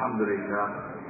الحمد لله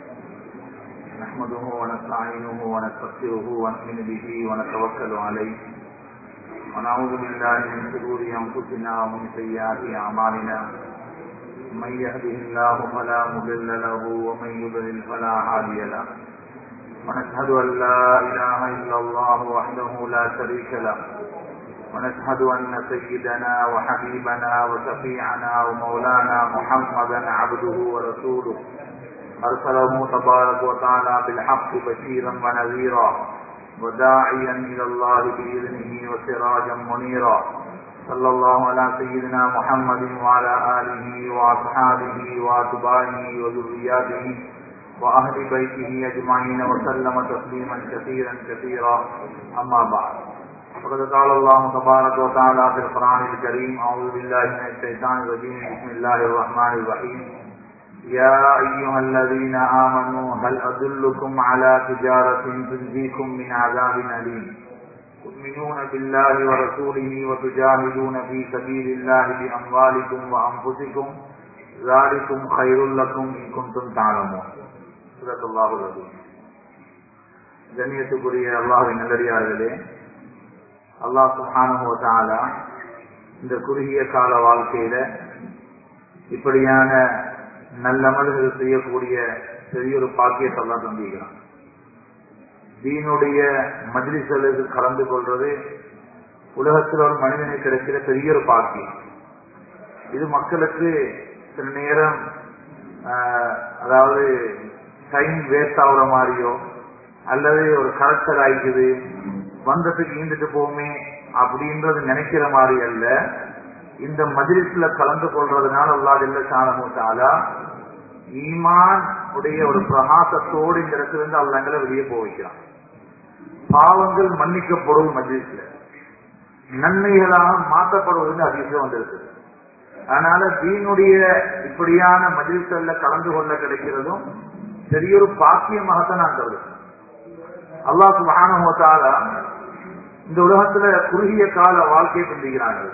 نحمده ونستعينه ونستغفره ونؤمن به ونتوكل عليه ونعوذ بالله من شرور انفسنا ومن سيئات اعمالنا من يهده الله فلا مضل له ومن يضلل فلا هادي له ونشهد ان لا اله الا الله وحده لا شريك له ونشهد أن سيدنا وحبيبنا وشفيعنا ومولانا محمدا عبده ورسوله أرسله تبارك وتعالى بالحق بشيرا ونذيرا وداعيا إلى الله بإذنه وسراجا منيرا صلى الله على سيدنا محمد وعلى آله وأصحابه وأتباعه وذرياته وأهل بيته أجمعين وسلم تسليما كثيرا كثيرا أما بعد فقد قال الله تبارك وتعالى في القرآن الكريم أعوذ بالله من الشيطان الرجيم بسم الله الرحمن الرحيم يا أيها الذين آمنوا هل أدلكم على تجارة تنجيكم من عذاب أليم تؤمنون بالله ورسوله وتجاهدون في سبيل الله بأموالكم وأنفسكم ذلكم خير لكم إن كنتم تعلمون صدق الله العظيم கண்ணியத்துக்குரிய அல்லாஹின் நல்லடியார்களே அல்லாஹ் சுஹானுவத்தாலா இந்த குறுகிய கால வாழ்க்கையில இப்படியான நல்லமல்கள் செய்யக்கூடிய பெரிய ஒரு பாக்கியத்தை எல்லாம் தந்திக்கிறான் தீனுடைய மஜ்லிசலுக்கு கலந்து கொள்றது உலகத்தில் ஒரு மனிதனுக்கு கிடைக்கிற பெரிய ஒரு பாக்கியம் இது மக்களுக்கு சில நேரம் அதாவது டைம் வேஸ்ட் ஆகுற மாதிரியோ அல்லது ஒரு கரெக்டர் ஆயிக்குது வந்ததுக்கு ஈந்துட்டு போமே அப்படின்றது நினைக்கிற மாதிரி அல்ல இந்த மஜிலிஸ்ல கலந்து கொள்றதுனால அல்லா இல்ல சாணமுட்டாலா ஈமான் உடைய ஒரு பிரகாசத்தோடு இந்த இடத்துல இருந்து அல்லங்களை வெளியே போக வைக்கிறான் பாவங்கள் மன்னிக்கப்படும் மஜிலிஸ்ல நன்மைகளாக மாற்றப்படுவதுன்னு அதிகம் வந்திருக்கு அதனால தீனுடைய இப்படியான மஜிலிசல்ல கலந்து கொள்ள கிடைக்கிறதும் பெரிய ஒரு பாக்கியமாகத்தான் நான் கருதுறேன் அல்லா சுபானுவத்தாலா இந்த உலகத்துல குறுகிய கால வாழ்க்கையை கொண்டிருக்கிறார்கள்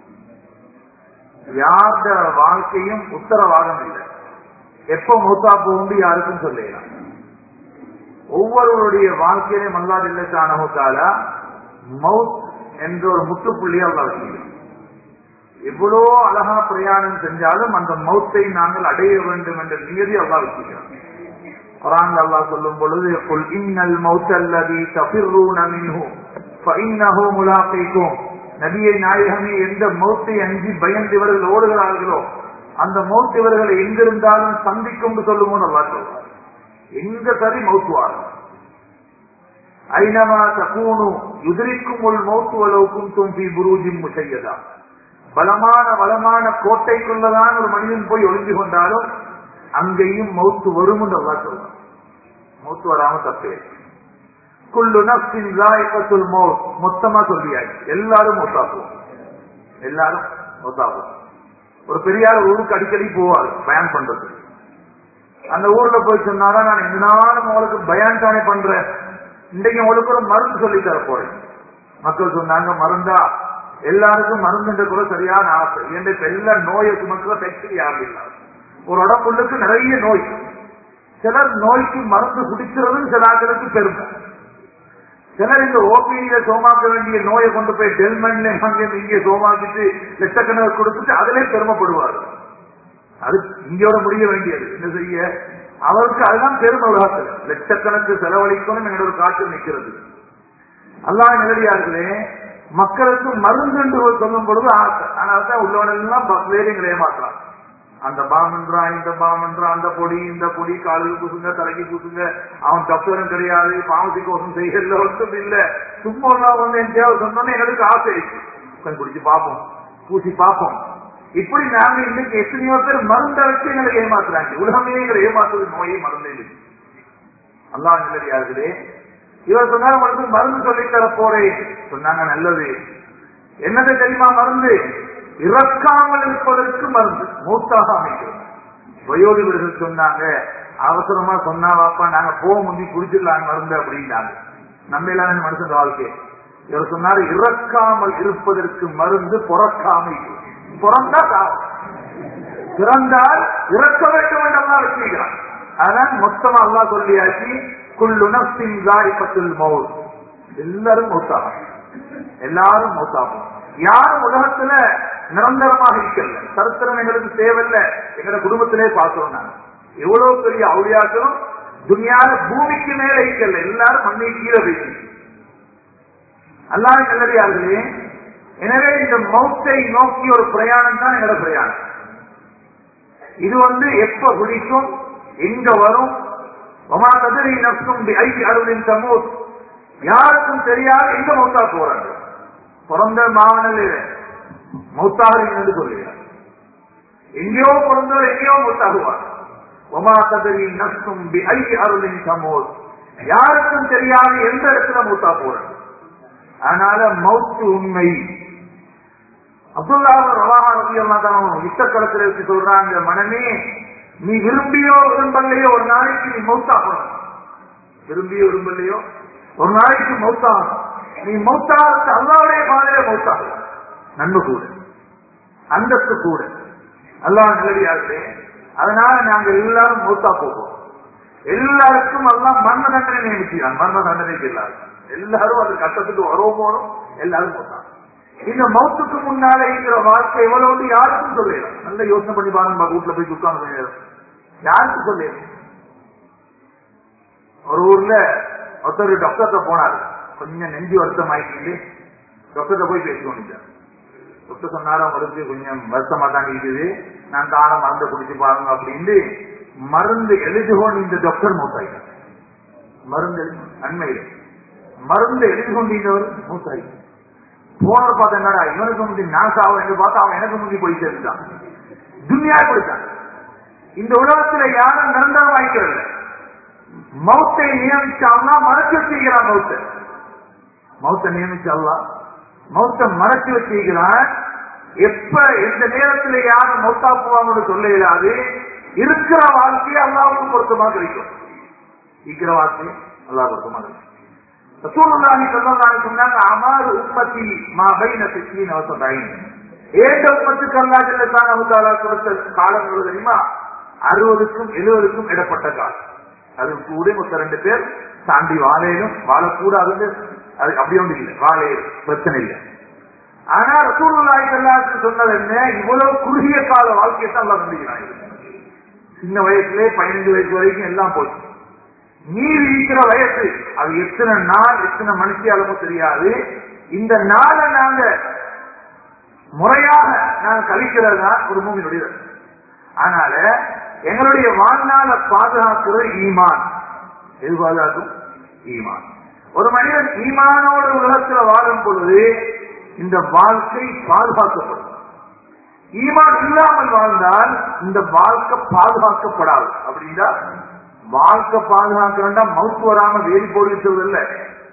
யார்த வாழ்க்கையும் உத்தரவாதம் இல்லை எப்ப மூத்தா போகுண்டு யாருக்கும் சொல்லலாம் ஒவ்வொருவருடைய வாழ்க்கையிலும் அல்லாது இல்லை சாணமுத்தாலா மவுத் என்ற ஒரு முற்றுப்புள்ளியை அல்லா வச்சுக்கிறோம் எவ்வளோ அழகா பிரயாணம் செஞ்சாலும் அந்த மௌத்தை நாங்கள் அடைய வேண்டும் என்ற நியதி அல்லா வச்சுக்கிறோம் குரான் அல்லாஹ் சொல்லும் பொழுது குல் இன்னல் மௌத்தல்லதி தஃபிர்ரூன மின்ஹு ஃபஇன்னஹு முலாகிக்கும் நபியை நாயகமே எந்த மௌத்தை அஞ்சி பயந்து இவர்கள் ஓடுகிறார்களோ அந்த மௌத் இவர்களை எங்கிருந்தாலும் சந்திக்கும் சொல்லுமோ நல்லா சொல்றார் எங்க சரி மௌத்துவார் ஐநமா தகூனு யுதிரிக்கும் உள் மௌத்து வலவுக்கும் தும்பி புரூஜிம் முசையதா பலமான வளமான கோட்டைக்குள்ளதான் ஒரு மனிதன் போய் ஒளிஞ்சு கொண்டாலும் அங்கேயும் மௌத்து வரும் அல்லா சொல்றான் மௌத்து வராம தப்பே குல்லு நப்சின் ராயக்கத்துல் மௌத் மொத்தமா சொல்லியாச்சு எல்லாரும் மௌத்தாக்குவோம் எல்லாரும் மௌத்தாக்குவோம் ஒரு பெரியார் ஊருக்கு அடிக்கடி போவார் பயன் பண்றது அந்த ஊர்ல போய் சொன்னாரா நான் இந்த நாளும் உங்களுக்கு பயான் தானே பண்றேன் இன்றைக்கு உங்களுக்கு ஒரு மருந்து சொல்லி தர போறேன் மக்கள் சொன்னாங்க மருந்தா எல்லாருக்கும் மருந்துன்ற கூட சரியான ஆசை ஏன் எல்லா நோயை சுமக்கிற ஃபேக்டரி யாரும் இல்லை ஒரு உடம்புள்ளுக்கு நிறைய நோய் சிலர் நோய்க்கு மருந்து குடிக்கிறதும் சில ஆட்களுக்கு பெருமை சிலர் இந்த ஓபியில சோமாக்க வேண்டிய நோயை கொண்டு போய் டெல்மென்ல இங்கே சோமாக்கிட்டு லட்சக்கணக்கு கொடுத்துட்டு அதிலே பெருமைப்படுவார் அது இங்கோட முடிய வேண்டியது என்ன செய்ய அவருக்கு அதுதான் பெருமை உலகத்தில் லட்சக்கணக்கு செலவழிக்கணும் எங்களோட ஒரு காற்று நிற்கிறது அல்லா நிலடியார்களே மக்களுக்கு மருந்து என்று சொல்லும் பொழுது ஆசை ஆனால் தான் உள்ளவனெல்லாம் வேலைங்களை ஏமாத்துறான் அந்த பாமன்றா இந்த பாமன்றா அந்த பொடி இந்த பொடி காலுக்கு பூசுங்க தலைக்கு பூசுங்க அவன் டாக்டரும் கிடையாது பாமசி கோஷம் செய்யல ஒன்றும் இல்ல சும்மா வந்து என் தேவை சொன்னோன்னு எங்களுக்கு ஆசை கொஞ்சம் குடிச்சு பார்ப்போம் பூசி பார்ப்போம் இப்படி நாங்க இன்னைக்கு எத்தனையோ பேர் மருந்த வச்சு எங்களை ஏமாத்துறாங்க உலகமே எங்களை ஏமாத்துறது நோயை மருந்து அல்லா நிலையார்களே இவர் சொன்னார் உங்களுக்கு மருந்து சொல்லித்தர போறேன் சொன்னாங்க நல்லது என்னது தெரியுமா மருந்து இறக்காமல் இருப்பதற்கு மருந்து மூத்தாக அமைக்கிறது வயோதிபர்கள் சொன்னாங்க அவசரமா சொன்னா வாப்பா நாங்க போக முந்தி குடிச்சிடலாம் மருந்து அப்படின்னாங்க நம்ம எல்லாம் மனுஷன் வாழ்க்கை இவர் சொன்னார் இறக்காமல் இருப்பதற்கு மருந்து புறக்காமை பிறந்தா பிறந்தால் இறக்க வேண்டும் என்றெல்லாம் வச்சுக்கிறான் அதான் மொத்தமா அல்லா சொல்லியாச்சு குள்ளு நப்சின் ஜாயிபத்துல் மவுத் எல்லாரும் மௌத்தாகும் எல்லாரும் மௌத்தாகும் யாரும் உலகத்துல நிரந்தரமாக இருக்கல சரித்திரம் எங்களுக்கு தேவையில்ல எங்க குடும்பத்திலே பார்த்தோம் நான் எவ்வளவு பெரிய அவுளியாக்களும் துணியால பூமிக்கு மேல இருக்கல எல்லாரும் மண்ணை கீழே போயிட்டு அல்லாஹ் நல்லடியார்களே எனவே இந்த மௌத்தை நோக்கி ஒரு பிரயாணம் தான் எங்களோட பிரயாணம் இது வந்து எப்ப குடிக்கும் எங்க வரும் ஒமா கதிரி நப்சும் ஐ அருளின் சமூத் யாருக்கும் தெரியாது எங்க மௌத்தா போறாங்க பிறந்த மாவனல் மௌத்தாகிறீங்க என்று சொல்லுகிறார் எங்கேயோ பிறந்தவர் எங்கேயோ மௌத்தாகுவார் ஒமா கதிரி நப்சும் ஐ அருளின் சமூத் யாருக்கும் தெரியாது எந்த இடத்துல மௌத்தா போறாங்க அதனால மௌத்து உண்மை அப்துல்லா ரவாஹா ரவி எல்லாம் யுத்த களத்துல வச்சு சொல்றாங்க மனமே நீ விரும்பியோ விரும்பலையோ ஒரு நாளைக்கு நீ மௌத்தாகணும் விரும்பியோ விரும்பலையோ ஒரு நாளைக்கு மௌத்தாகணும் நீ மௌத்தாக அல்லாவுடைய பாதையில மௌத்தாகும் நன்மை கூட அந்தஸ்து கூட அல்லா நிலவியாகவே அதனால நாங்க எல்லாரும் மௌத்தா போவோம் எல்லாருக்கும் எல்லாம் மரண தண்டனை நியமிக்கிறான் மரண தண்டனைக்கு எல்லாரும் எல்லாரும் அது கட்டத்துக்கு வருவோமோனும் எல்லாரும் மௌத்தாங்க இந்த மௌத்துக்கு முன்னால இருக்கிற வாழ்க்கை எவ்வளவு யாருக்கும் சொல்லலாம் நல்ல யோசனை பண்ணி பாருங்க வீட்டுல போய் உட்கார்ந்து யாருக்கும் சொல்லலாம் ஒரு ஊர்ல ஒருத்தர் டாக்டர்கிட்ட போனாரு கொஞ்சம் நெஞ்சு வருத்தம் ஆயிட்டு டாக்டர்கிட்ட போய் பேசிக்கொண்டார் டாக்டர் சொன்னாரு அவங்களுக்கு கொஞ்சம் வருத்தமா தான் இருக்குது நான் தான மருந்து குடிச்சு பாருங்க அப்படின்னு மருந்து எழுதி கொண்டு இந்த டாக்டர் மூத்தாயிட்டார் மருந்து நன்மையில் மருந்து எழுதி கொண்டிருந்தவர் மூத்தாயிட்டார் போனவர் பார்த்தா என்னடா இவனுக்கு முந்தி நான் சாவ என்று பார்த்தா அவன் எனக்கு முந்தி போய் சேர்ந்துட்டான் துன்யா கொடுத்தான் இந்த உலகத்துல யாரும் நிரந்தரம் வாய்க்கிறது மௌத்தை நியமிச்சால்னா மறைச்சு வச்சிருக்கிறான் மௌத்த மௌத்த நியமிச்சாலா மௌத்த மறைச்சு வச்சிருக்கிறான் எப்ப எந்த நேரத்துல யாரும் மௌத்தா போவாங்கன்னு சொல்ல இயலாது இருக்கிற வாழ்க்கையை அல்லாவுக்கு பொருத்தமா கிடைக்கும் இருக்கிற வாழ்க்கையை அல்லா பொருத்தமா கிடைக்கும் ரசூலுல்லாஹி ஸல்லல்லாஹு அலைஹி சொன்னாங்க அமாரு உம்மத்தி மா பைன சித்தீன வ சபஈன் ஏக உம்மத்துக்கு அல்லாஹ் ஜல்லல்லாஹு தஆலா கொடுத்த காலம் எவ்வளவு தெரியுமா அறுபதுக்கும் எழுபதுக்கும் இடப்பட்ட காலம் அது கூட மொத்த ரெண்டு பேர் தாண்டி வாழையிலும் வாழக்கூடாதுன்னு அது அப்படி ஒன்று இல்லை வாழையில் பிரச்சனை இல்லை ஆனா ரசூலுல்லாஹி ஸல்லல்லாஹு சொன்னது என்ன இவ்வளவு குறுகிய கால வாழ்க்கையை தான் அல்லாஹ் தந்திக்கிறான் சின்ன வயசுலயே பதினஞ்சு வயசு வரைக்கும் எல்லாம் போச்சு நீர் இருக்கிற வயசு அது எத்தனை நாள் எத்தனை மனுஷியாலுமோ தெரியாது இந்த நாளை நாங்க முறையாக நாங்க கழிக்கிறது தான் ஒரு மூவினுடைய அதனால எங்களுடைய வாழ்நாள பாதுகாக்கிறது ஈமான் எது பாதுகாக்கும் ஈமான் ஒரு மனிதன் ஈமானோட உலகத்துல வாழும் பொழுது இந்த வாழ்க்கை பாதுகாக்கப்படும் ஈமான் இல்லாமல் வாழ்ந்தால் இந்த வாழ்க்கை பாதுகாக்கப்படாது அப்படின்னா வாழ்க்கை பாதுகாக்க வேண்டாம் மவுத்து வராம வேலி போடுகிறது இல்ல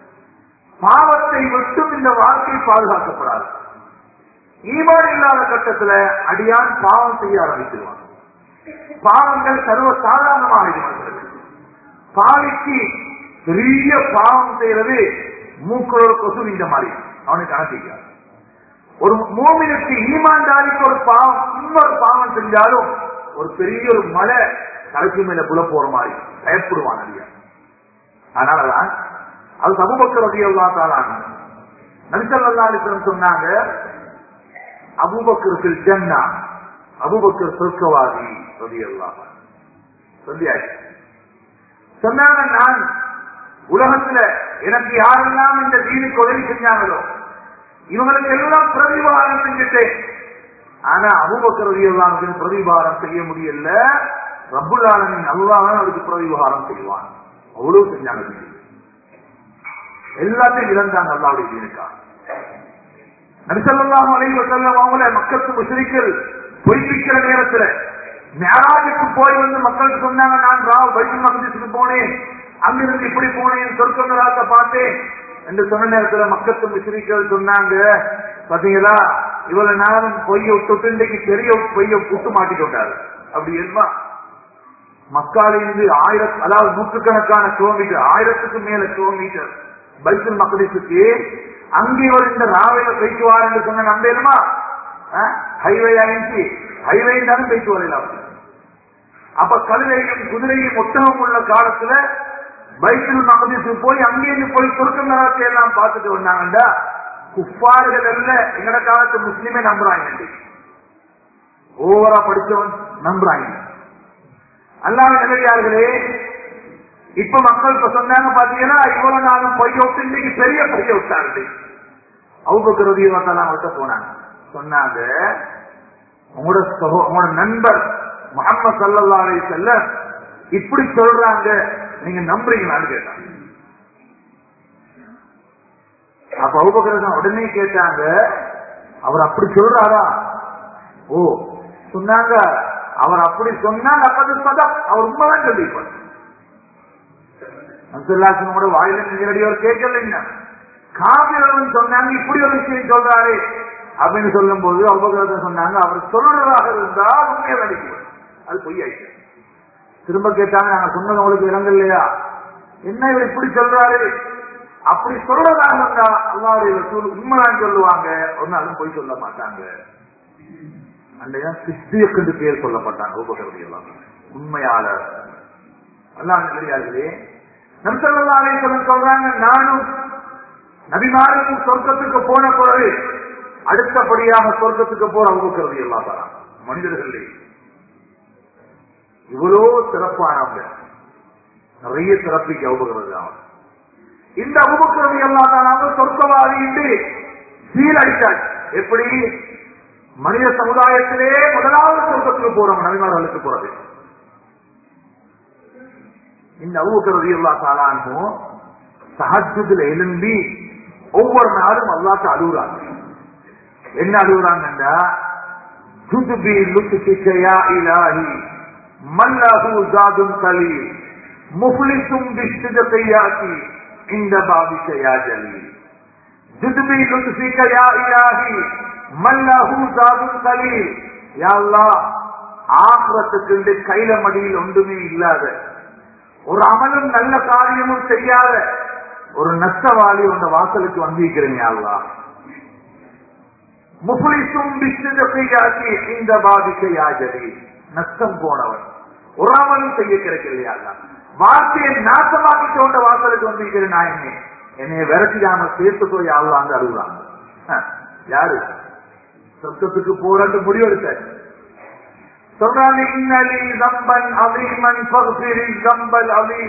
பாவத்தை விட்டும் இந்த வாழ்க்கை பாதுகாக்கப்படாது ஈமான் இல்லாத கட்டத்துல அடியான் பாவம் செய்ய ஆரம்பிச்சிருவான் பாவங்கள் சர்வ சாதாரணமாக பாவிக்கு பெரிய பாவம் செய்யறது மூக்கோட கொசு இந்த மாதிரி அவனுக்கு கணக்கிக்காது ஒரு மூமினுக்கு ஈமான்தாரிக்கு ஒரு பாவம் இன்னொரு பாவம் செஞ்சாலும் ஒரு பெரிய ஒரு மலை தலைக்கு மேல புல போற மாதிரி பயப்படுவான் அதிக அதனாலதான் அது சபுபக்கர் ரதியல்லா தாளான நபிசல்லா அலிஸ்லம் சொன்னாங்க அபுபக்கருக்கு ஜன்னா அபுபக்கர் சொர்க்கவாதி ரதியல்லா சொல்லியாச்சு சொன்னாங்க நான் உலகத்துல எனக்கு யாரெல்லாம் இந்த தீனுக்கு உதவி செஞ்சாங்களோ இவங்களுக்கு எல்லாம் பிரதிபாரம் செஞ்சுட்டேன் ஆனா அபுபக்கர் ரதியல்லாம் பிரதிபாரம் செய்ய முடியல ரப்புல்லாலமின் அல்லாஹ் அவருக்கு பிரதிபகாரம் செய்வான் அவ்வளவு செஞ்சாங்க எல்லாத்தையும் இழந்தாங்க அல்லாவுடைய தீனுக்கா நபிசல்லாம் அலைவ செல்லம் அவங்கள மக்களுக்கு முஸ்லிக்கள் பொய்ப்பிக்கிற நேரத்துல மேராஜுக்கு போய் வந்து மக்களுக்கு சொன்னாங்க நான் ராவ் பைபிள் மகதீசுக்கு போனேன் அங்கிருந்து இப்படி போனேன் சொர்க்கங்களாத்த பார்த்தேன் என்று சொன்ன நேரத்துல மக்கத்து முஸ்லிக்கள் சொன்னாங்க பாத்தீங்களா இவ்வளவு நேரம் பொய்ய விட்டு இன்றைக்கு பெரிய பொய்ய விட்டு மாட்டிக்கொண்டாரு அப்படி என்ன மக்காலிருந்து ஆயிரம் அதாவது நூற்றுக்கணக்கான கிலோமீட்டர் ஆயிரத்துக்கு மேல கிலோமீட்டர் பைசல் மக்களுக்கு அங்கே ஒரு இந்த ராவையில போயிட்டு வார் என்று சொன்ன நம்பேலுமா ஹைவே ஆயிடுச்சு ஹைவே தானே போயிட்டு வரலாம் அப்ப கழுதையும் குதிரையும் ஒட்டகம் உள்ள காலத்துல பைக்கில் மகதிக்கு போய் அங்கேருந்து போய் சொர்க்கம் நரகத்தை எல்லாம் பார்த்துட்டு வந்தாங்கண்டா குப்பார்கள் அல்ல எங்கட காலத்து முஸ்லிமே நம்புறாங்க ஓவரா படிச்சவன் நம்புறாங்க அல்லாத நிலையார்களே இப்ப மக்கள் இப்ப சொன்னாங்க பாத்தீங்கன்னா இவ்வளவு நாளும் பொய்ய விட்டு இன்னைக்கு பெரிய பொய்ய விட்டார்கள் அவுபக்கரதி அவர்கிட்ட போனாங்க சொன்னாங்க உங்களோட சகோ உங்களோட நண்பர் முகமது சல்லா அலி செல்ல இப்படி சொல்றாங்க நீங்க நம்புறீங்களான்னு கேட்டாங்க அப்ப அவுபக்கரசன் உடனே கேட்டாங்க அவர் அப்படி சொல்றாரா ஓ சொன்னாங்க அவர் அப்படி சொன்னால் அப்பது சதம் அவர் உண்மைதான் சொல்லியிருப்பார் அம்சல்லாசனோட வாயில நேரடியாக கேட்கலைங்க காவிரவன் சொன்னாங்க இப்படி ஒரு விஷயம் சொல்றாரு அப்படின்னு சொல்லும் போது அபகரத்தை சொன்னாங்க அவர் சொல்றதாக இருந்தால் உண்மையை நடிக்கும் அது பொய்யாயிட்டு திரும்ப கேட்டாங்க நாங்க சொன்னது உங்களுக்கு விளங்க இல்லையா என்ன இவர் இப்படி சொல்றாரு அப்படி சொல்றதாக இருந்தா அல்லாவுடைய ரசூல் உண்மைதான் சொல்லுவாங்க ஒரு நாளும் பொய் சொல்ல மாட்டாங்க அன்றைய சிஸ்தியக்கு பேர் சொல்லப்பட்டாங்க உபகரதி எல்லாம் உண்மையாளர் அல்லாஹ் தெரியாதுலே நம்சல்லாலே சொல்றாங்க நானும் நபிமாரும் சொர்க்கத்துக்கு போன பிறகு அடுத்தபடியாக சொர்க்கத்துக்கு போற அவுபக்கரதி எல்லாம் தரான் மனிதர்களே இவ்வளோ சிறப்பானவங்க நிறைய சிறப்பிக்கு அவுபக்கிறது அவன் இந்த அவுபக்கிறது எல்லாம் தான் சொர்க்கவாதி என்று சீரழித்தார் எப்படி மனித சமுதாயத்திலே முதலாவது சொர்க்கத்துக்கு போறோம் நபிமார்களுக்கு போறது இந்த அவுபக்கிறது எல்லா தாளானும் சஹஜத்துல எழும்பி ஒவ்வொரு நாளும் அல்லாட்ட அழுகுறாங்க என்ன அழுகுறாங்கன்னா ஜுதுபி லுத்துக்கியா இலாஹி மல்லாஹு ஜாதும் கலீல் முஃப்லிசும் பிஷ்டிதத்தையாக்கி இந்த பாபிக்கையா ஜலீல் ஜுதுபி லுத்துக்கியா இலாஹி மல்லாஹு ஜாதும் கலீல் யா அல்லாஹ் ஆக்ரத்துக்கு கையில மடியில் ஒன்றுமே இல்லாத ஒரு அமலும் நல்ல காரியமும் செய்யாத ஒரு நஷ்டவாளி உங்க வாசலுக்கு வந்திருக்கிறேன் அல்லா முஃபலிசும் பிஸ்னதி இந்த பாதிக்கை யாஜரி நஷ்டம் போனவன் ஒரு அமலும் செய்ய கிடைக்கலையா வார்த்தையை நாசமாக்கி கொண்ட வாசலுக்கு வந்திருக்கிறேன் நான் என்ன என்னைய விரட்டிடாம சேர்த்துக்கோ யாழ்லாங்க அழுகுறாங்க யாரு சொர்க்கத்துக்கு போறன்னு முடிவெடுத்த சொல்றாங்க இன்னலி தம்பன் அவீமன் பகுதிரி தம்பல் அவீ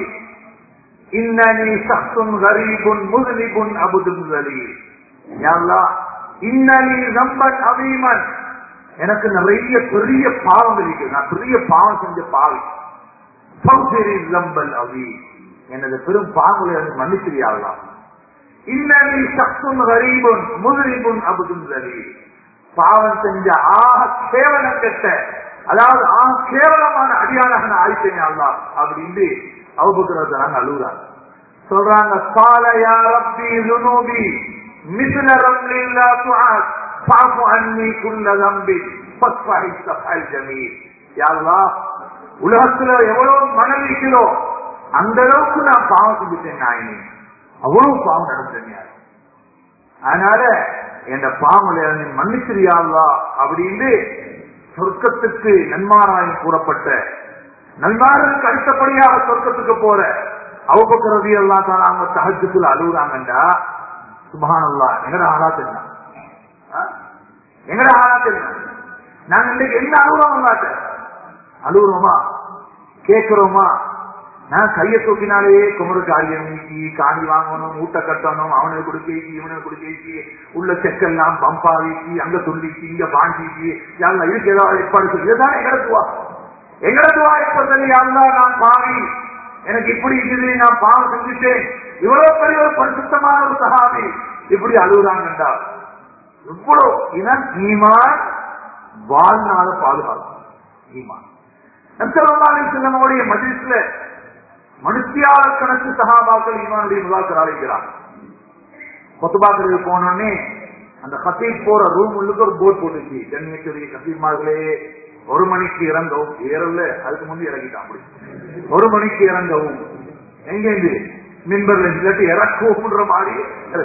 இன்னனி சஹ்துன் கரீபுன் முதுலிபுன் அபுதுன் கலீல் யாழ்லா இன்னனி தம்பன் அவீமன் எனக்கு நிறைய பெரிய பாவங்கள் இருக்கு நான் பெரிய பாவம் செஞ்ச பாவி பகுதிரி தம்பல் அவீ எனது பெரும் பாவங்களை எனக்கு மன்னிச்சிரியாங்களா இன்னனி சஹ்துன் கரீபுன் முதுலிபுன் அபுதுன் கலீல் பாவம் செஞ்ச ஆக கேவலம் கெட்ட அதாவது ஆ கேவலமான அடியானாக நான் ஆயிட்டேன் அல்லா அப்படின்னு அவுபக்கிறத நாங்க அழுகுறாங்க சொல்றாங்க சாலையா ரப்பி லுனூபி மிஸ்ல ரம்லில்லா துஆத் ஃபாஃபு அன்னி குல்ல தம்பி ஃபஸ்ஃபஹி ஸஃபல் ஜமீல் யா அல்லாஹ் உலகத்துல எவ்வளவு மணல் இருக்கிறோ அந்த அளவுக்கு நான் பாவம் செஞ்சுட்டேன் நாயனே அவ்வளவு பாவம் நடந்தேன் அதனால என் பாவங்களை மன்னிச்சிரியாங்களா அப்படின்னு சொர்க்கத்துக்கு நன்மாராயம் கூறப்பட்ட நன்மாருக்கு அடுத்தபடியாக சொர்க்கத்துக்கு போற அவபக்கரதி எல்லாம் தான் அவங்க தகஜத்துல அழுகுறாங்கண்டா சுபானல்லா எங்கட ஆளாத்து என்ன எங்கட ஆளாத்து என்ன நாங்க இன்னைக்கு என்ன அழுகுறோம் அல்லாட்ட அழுகுறோமா கேட்கிறோமா நான் கையை தூக்கினாலே குமரு காரியம் நீக்கி காணி வாங்கணும் மூட்டை கட்டணும் அவனுக்கு கொடுக்கி இவனுக்கு கொடுக்கி உள்ள செக்கெல்லாம் பம்பா வீக்கி அங்க துள்ளிக்கு இங்க பாண்டிக்கு யாருல இதுக்கு ஏதாவது ஏற்பாடு சொல்லி இதுதான் எங்கடத்துவா எங்கடத்துவா எப்ப சொல்லி யாருந்தா நான் பாவி எனக்கு இப்படி இருக்குது நான் பாவம் செஞ்சுட்டேன் இவ்வளவு பெரிய ஒரு பரிசுத்தமான ஒரு சகாமி இப்படி அழுகுறாங்கண்டா இவ்வளவு இனம் ஈமான் வாழ்நாள பாதுகாக்கும் ஈமான் நம்சல்லாவுடைய மஜிஸ்ல மனுஷியார கணக்கு சகாபாக்கள் ஈமானுடைய முதாக்கர் அழைக்கிறார் கொத்துபாக்கிறது போனோடனே அந்த கத்தீப் போற ரூம் உள்ளுக்கு ஒரு போர்ட் போட்டுச்சு கண்ணியத்துடைய கத்தீப்மார்களே ஒரு மணிக்கு இறங்கவும் ஏறல அதுக்கு முந்தி இறங்கிட்டான் அப்படி ஒரு மணிக்கு இறங்கவும் எங்கேந்து மின்பர்ல இல்லாட்டி இறக்குவோம்ன்ற மாதிரி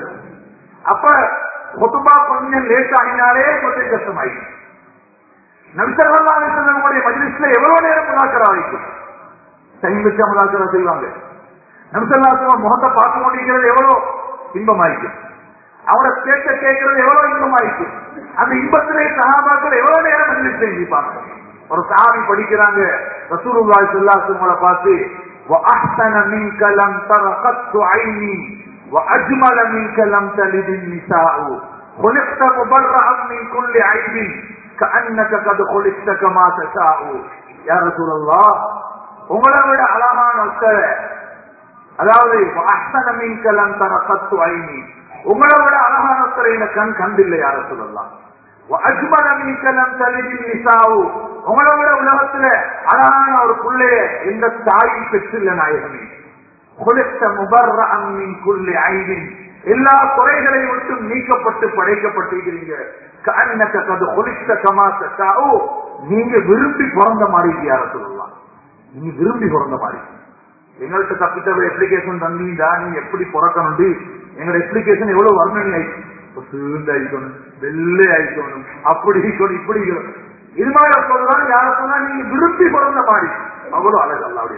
அப்ப கொத்துபா கொஞ்சம் லேட் ஆகினாலே கொஞ்சம் கஷ்டமாயிடுச்சு நபிசல்லாவுடைய மஜிலிஸ்ல எவ்வளவு நேரம் முதாக்கரா வைக்கும் டைம் வச்சு முதாக்கரா செய்வாங்க நபிசல்லாசம் முகத்தை பார்த்து கொண்டிருக்கிறது எவ்வளவு இன்பமாயிருக்கும் அவரை பேச்ச கேட்கறது எவ்வளவு இன்பமாயிருக்கும் அந்த இன்பத்திலே சகாபாக்கள் எவ்வளவு நேரம் மஜிலிஸ் செஞ்சுப்பாங்க ஒரு சாமி படிக்கிறாங்க ரசூலுல்லாஹி ஸல்லல்லாஹு அலைஹி வஸல்லம் பார்த்து وأحسن منك لم تر قط عيني وأجمل منك لم تلد النساء خلقت مبرعا من كل عيب كأنك قد خلقت كما تشاء يا رسول الله உங்களை விட அழகான ஒருத்தர் அதாவது அஹ்சன மின்க லம் தர கத்து ஐனி உங்களை விட அழகான ஒருத்தரை என கண் கண்டில்லை யார சொல்லலாம் அஜ்மல மின்க லம் தலிதி நிசாவு உங்களை விட உலகத்துல அழகான ஒரு புள்ளைய எந்த தாயும் பெற்றில்ல நாயகமே குலித்த முபர்ர அம்மின் குள்ளி ஐவின் எல்லா குறைகளை விட்டும் நீக்கப்பட்டு படைக்கப்பட்டிருக்கிறீங்க கண்ணக்க கது ஒலித்த கமாசாவோ நீங்க விரும்பி பிறந்த மாதிரி யார சொல்லலாம் நீங்க விரும்பி பிறந்த மாதிரி எங்கள்கிட்ட தப்பித்த அப்ளிகேஷன் தந்தீங்கடா நீங்க எப்படி பிறக்கணும் எங்களோட அப்ளிகேஷன் எவ்வளவு வர்ணனை ஆயிடுச்சு சீர்ந்து அழிக்கணும் வெள்ளை அழிக்கணும் அப்படி இருக்கணும் இப்படி இருக்கணும் இது மாதிரி சொல்லலாம் யார சொன்னா நீங்க விரும்பி பிறந்த மாதிரி அவ்வளவு அழகு அல்லாவுடைய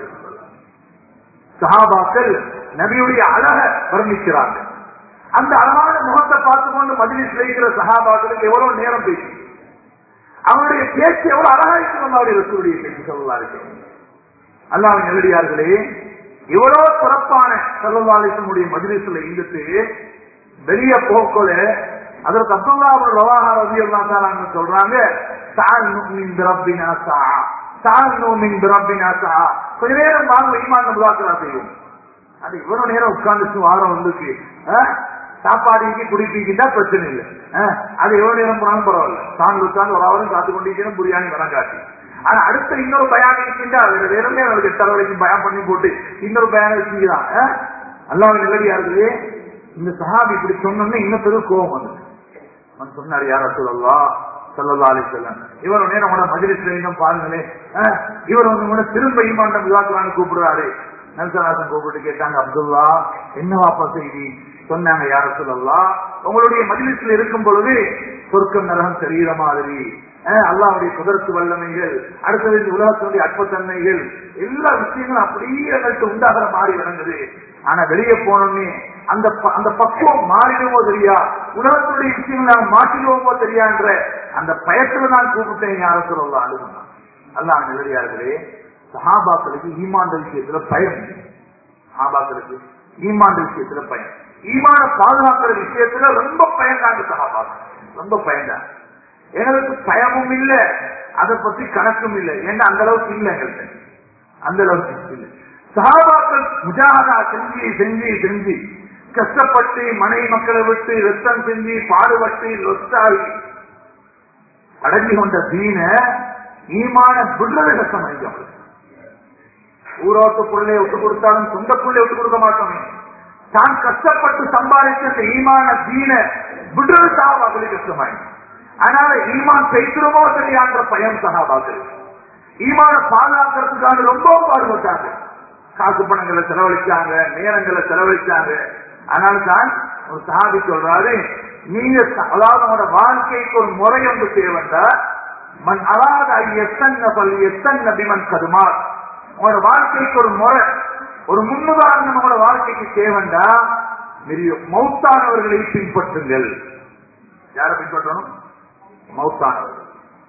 சஹாபாக்கள் நபியுடைய அழக வர்ணிக்கிறாங்க அந்த அழகான முகத்தை பார்த்து கொண்டு மதிலில் செய்கிற சகாபாக்களுக்கு எவ்வளவு நேரம் பேசி அவருடைய பேச்சு எவ்வளவு அழகா இருக்கும் அவருடைய ரசூடைய பேச்சு சொல்லலா இருக்கு அல்லாவின் நெருடியார்களே இவ்வளவு சிறப்பான செல்லவாலிசனுடைய மதிலிசுல இருந்துட்டு வெளிய போக்கல அதற்கு அப்துல்லா ரவாஹா ரவி அல்லா சொல்றாங்க சால் மின் ரப்பினா சா சால் மின் ரப்பினா சா கொஞ்ச நேரம் வாங்க ஈமான் முதாக்கரா செய்யும் அது இவ்வளவு நேரம் உட்கார்ந்துச்சு வாரம் வந்துச்சு சாப்பாடுக்கு குடிப்பீங்கன்னா பிரச்சனை இல்லை அது எவ்வளவு நேரம் போனாலும் பரவாயில்ல தான் உட்கார்ந்து ஒரு அவரும் காத்து கொண்டிருக்கணும் பிரியாணி வரம் காட்டி ஆனா அடுத்த இன்னொரு பயான் இருக்கின்றா அதுல வேறமே அவருக்கு எத்தனை வரைக்கும் பயம் பண்ணி போட்டு இன்னொரு பயான் வச்சுக்கிறான் அல்லாவின் நிலடியா இருக்குது இந்த சஹாபி இப்படி சொன்னோம்னா இன்னும் பெரிய கோபம் வந்து அவன் சொன்னார் யார சொல்லலாம் சொல்லலா அலி செல்லம் இவர் உடனே நம்மளோட மஜிலிஸ்ல இன்னும் பாருங்களேன் இவர் வந்து உடனே திரும்ப ஈமாண்டம் விவாக்கலான்னு கூப்பிடுறாரு நல்சராசன் கூப்பிட்டு கேட்டாங்க அப்துல்லா என்ன வாப்பா செய்தி சொன்னாங்க யார சொல்லலாம் உங்களுடைய மஜிலிஸ்ல இருக்கும் பொழுது சொர்க்கம் நரகம் தெரிகிற மாதிரி அல்லாவுடைய குதரத்து வல்லமைகள் அடுத்தது இந்த உலகத்தினுடைய அற்பத்தன்மைகள் எல்லா விஷயங்களும் அப்படியே எங்கள்கிட்ட உண்டாகிற மாதிரி விளங்குது ஆனா வெளியே போனோம்னே அந்த அந்த பக்குவம் மாறிடுமோ தெரியா உலகத்துடைய விஷயங்கள் நாங்கள் மாற்றிடுவோமோ தெரியான்ற அந்த பயத்துல தான் கூப்பிட்டேன் யார சொல்லலாம் அழுகுமா அல்லாஹ் நிலையார்களே சஹாபாக்களுக்கு ஈமாண்ட விஷயத்துல பயம் சஹாபாக்களுக்கு ஈமாண்ட விஷயத்துல பயம் ஈமான பாதுகாக்கிற விஷயத்துல ரொம்ப பயந்தாங்க சஹாபாக்கள் ரொம்ப பயந்தாங்க எங்களுக்கு பயமும் இல்ல அதை பத்தி கணக்கும் இல்லை ஏன்னா அந்த அளவுக்கு இல்லை எங்கள்கிட்ட அந்த அளவுக்கு இல்லை சஹாபாக்கள் முஜாகதா செஞ்சு செஞ்சு செஞ்சு கஷ்டப்பட்டு மனை மக்களை விட்டு ரத்தம் செஞ்சு பாடுபட்டு லொத்தாகி அடங்கி கொண்ட தீன ஈமான விடுறது கஷ்டம் அவங்களுக்கு ஊரோட்டு புள்ளை விட்டு கொடுத்தாலும் சொந்த புள்ளை விட்டு கொடுக்க மாட்டோமே தான் கஷ்டப்பட்டு சம்பாதித்த இந்த ஈமான தீன விடுறது சகாபாக்களுக்கு கஷ்டமாயிடும் அதனால ஈமான் பெய்திருமோ தெரியான்ற பயம் சகாபாக்கள் ஈமான பாதுகாக்கிறதுக்காக ரொம்ப பாடுபட்டாங்க காசு பணங்களை செலவழிச்சாங்க நேரங்களை செலவழிச்சாங்க அதனால தான் ஒரு சாதி சொல்றாரு நீங்க அதாவது உங்களோட வாழ்க்கைக்கு ஒரு முறை ஒன்று தேவைண்டா மண் அதாவது எத்தனை பள்ளி எத்தனை பிமன் கதுமார் உங்களோட வாழ்க்கைக்கு ஒரு முறை ஒரு முன்னுதாரணம் உங்களோட வாழ்க்கைக்கு தேவைண்டா மௌத்தானவர்களை பின்பற்றுங்கள் யாரை பின்பற்றணும் மௌத்தானவர்கள்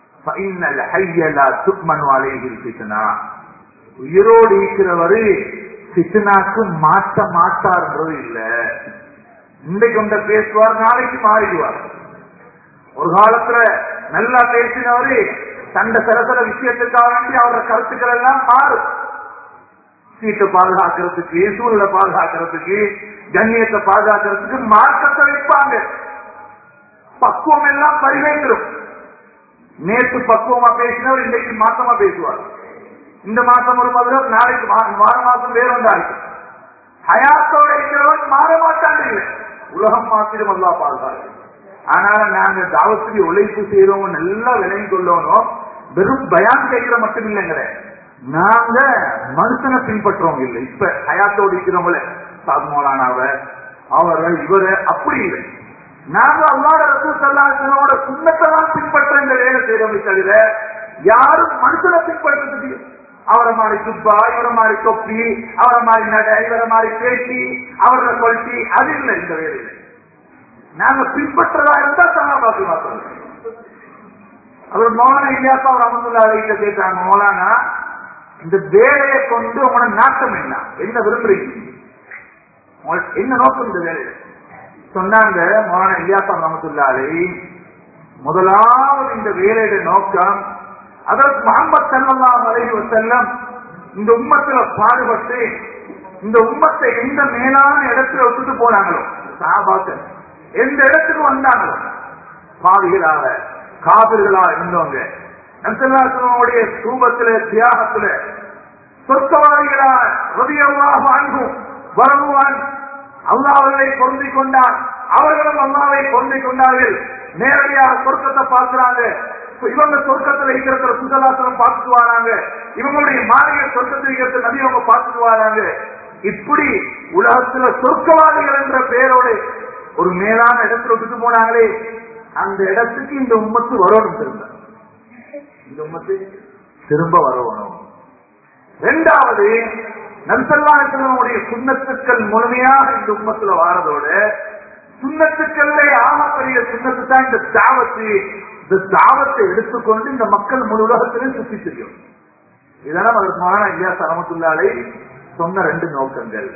உயிரோடு இருக்கிறவரு சித்தனாக்கு மாற்ற மாட்டார்ன்றது இல்ல இன்றைக்கு ஒன்ற பேசுவார் நாளைக்கு மாறிடுவார் ஒரு காலத்துல நல்லா பேசினவரு சண்டை சரசர விஷயத்துக்காக வேண்டி அவரோட கருத்துக்கள் எல்லாம் மாறும் சீட்டை பாதுகாக்கிறதுக்கு சூழலை பாதுகாக்கிறதுக்கு கண்ணியத்தை பாதுகாக்கிறதுக்கு மார்க்கத்தை வைப்பாங்க பக்குவம் எல்லாம் பரிவேந்திரும் நேற்று பக்குவமா பேசினவர் இன்றைக்கு மாசமா பேசுவார் இந்த மாசம் ஒரு மதுரம் நாளைக்கு வார மாசம் வேற ஒன்றாயிருக்கு ஹயாத்தோட இருக்கிறவன் மாற மாட்டாங்க இல்லை உலகம் மாத்திரம் அல்லா பாதுகாக்கு ஆனால நாங்க தாவத்துக்கு உழைப்பு செய்யறோம் நல்லா விலகி கொள்ளணும் வெறும் பயான் கேட்கிற மட்டும் இல்லைங்கிற நாங்க மனுஷனை பின்பற்றோம் இல்லை இப்ப ஹயாத்தோடு இருக்கிறவங்கள சாதுமோலானாவ அவர இவரு அப்படி இல்லை நாங்க அல்லாத ரசூசல்லாசனோட சுண்ணத்தை தான் பின்பற்ற இந்த வேலை செய்யறோமே தவிர யாரும் மனுஷனை பின்பற்றுறதுக்கு அவரை மாதிரி துப்பா இவரை மாதிரி தொப்பி அவரை மாதிரி நட இவரை மாதிரி பேசி அவரோட கொல்ட்டி அது இல்லை இந்த வேலையில நாங்க பின்பற்றதா இருந்தா சகாபாக்கு மாத்திரம் அவர் மௌலானா இல்லையாப்பா அவர் அமர்ந்துள்ள வீட்டுல கேட்கிறாங்க மௌலானா இந்த வேலையை கொண்டு உங்களோட நாட்டம் என்ன என்ன விரும்புறீங்க உங்களுக்கு என்ன நோக்கம் இந்த வேலையில சொன்னாங்க மௌலானா இல்லையாப்பா ரமத்துல்லாலை முதலாவது இந்த வேலையோட நோக்கம் அதற்கு முகமது சல்லல்லாஹு அலைஹி வஸல்லம் இந்த உம்மத்துல பாடுபட்டு இந்த உம்மத்தை எந்த மேலான இடத்துல விட்டுட்டு போனாங்களோ சாபாக்கள் எந்த இடத்துக்கு வந்தாங்களோ பாவிகளாக காவிர்களாக இருந்தவங்க நம்சல்லாசனுடைய ரூபத்துல தியாகத்துல சொர்க்கவாதிகளாக ரதியல்லாஹு அன்பும் வரவுவான் அல்லாஹ்வை பொருந்திக் கொண்டான் அவர்களும் அல்லாவை பொருந்திக் கொண்டார்கள் நேரடியாக சொர்க்கத்தை பார்க்கிறாங்க இவங்க சொர்க்கத்துல இருக்கிற சுதலாசனம் பார்த்துட்டு வராங்க இவங்களுடைய மாளிகை சொர்க்கத்தில் இருக்கிற நதி அவங்க பார்த்துட்டு வராங்க இப்படி உலகத்துல சொர்க்கவாதிகள் என்ற பெயரோடு ஒரு மேலான இடத்துல விட்டுட்டு போனாங்களே அந்த இடத்துக்கு இந்த உம்மத்து வரணும் திரும்ப இந்த உம்மத்து திரும்ப வரணும் ரெண்டாவது நம்சல்லாசனுடைய சுண்ணத்துக்கள் முழுமையாக இந்த உம்மத்துல வாரதோட சுண்ணத்துக்கள்ல ஆகப்பெரிய சுண்ணத்து தான் இந்த தாவத்து இந்த தாவத்தை எடுத்துக்கொண்டு இந்த மக்கள் முழு உலகத்திலும் சுத்தி தெரியும் இதெல்லாம் அதற்கு மகனா இல்லையா சரமத்துள்ளாலை சொன்ன ரெண்டு நோக்கங்கள்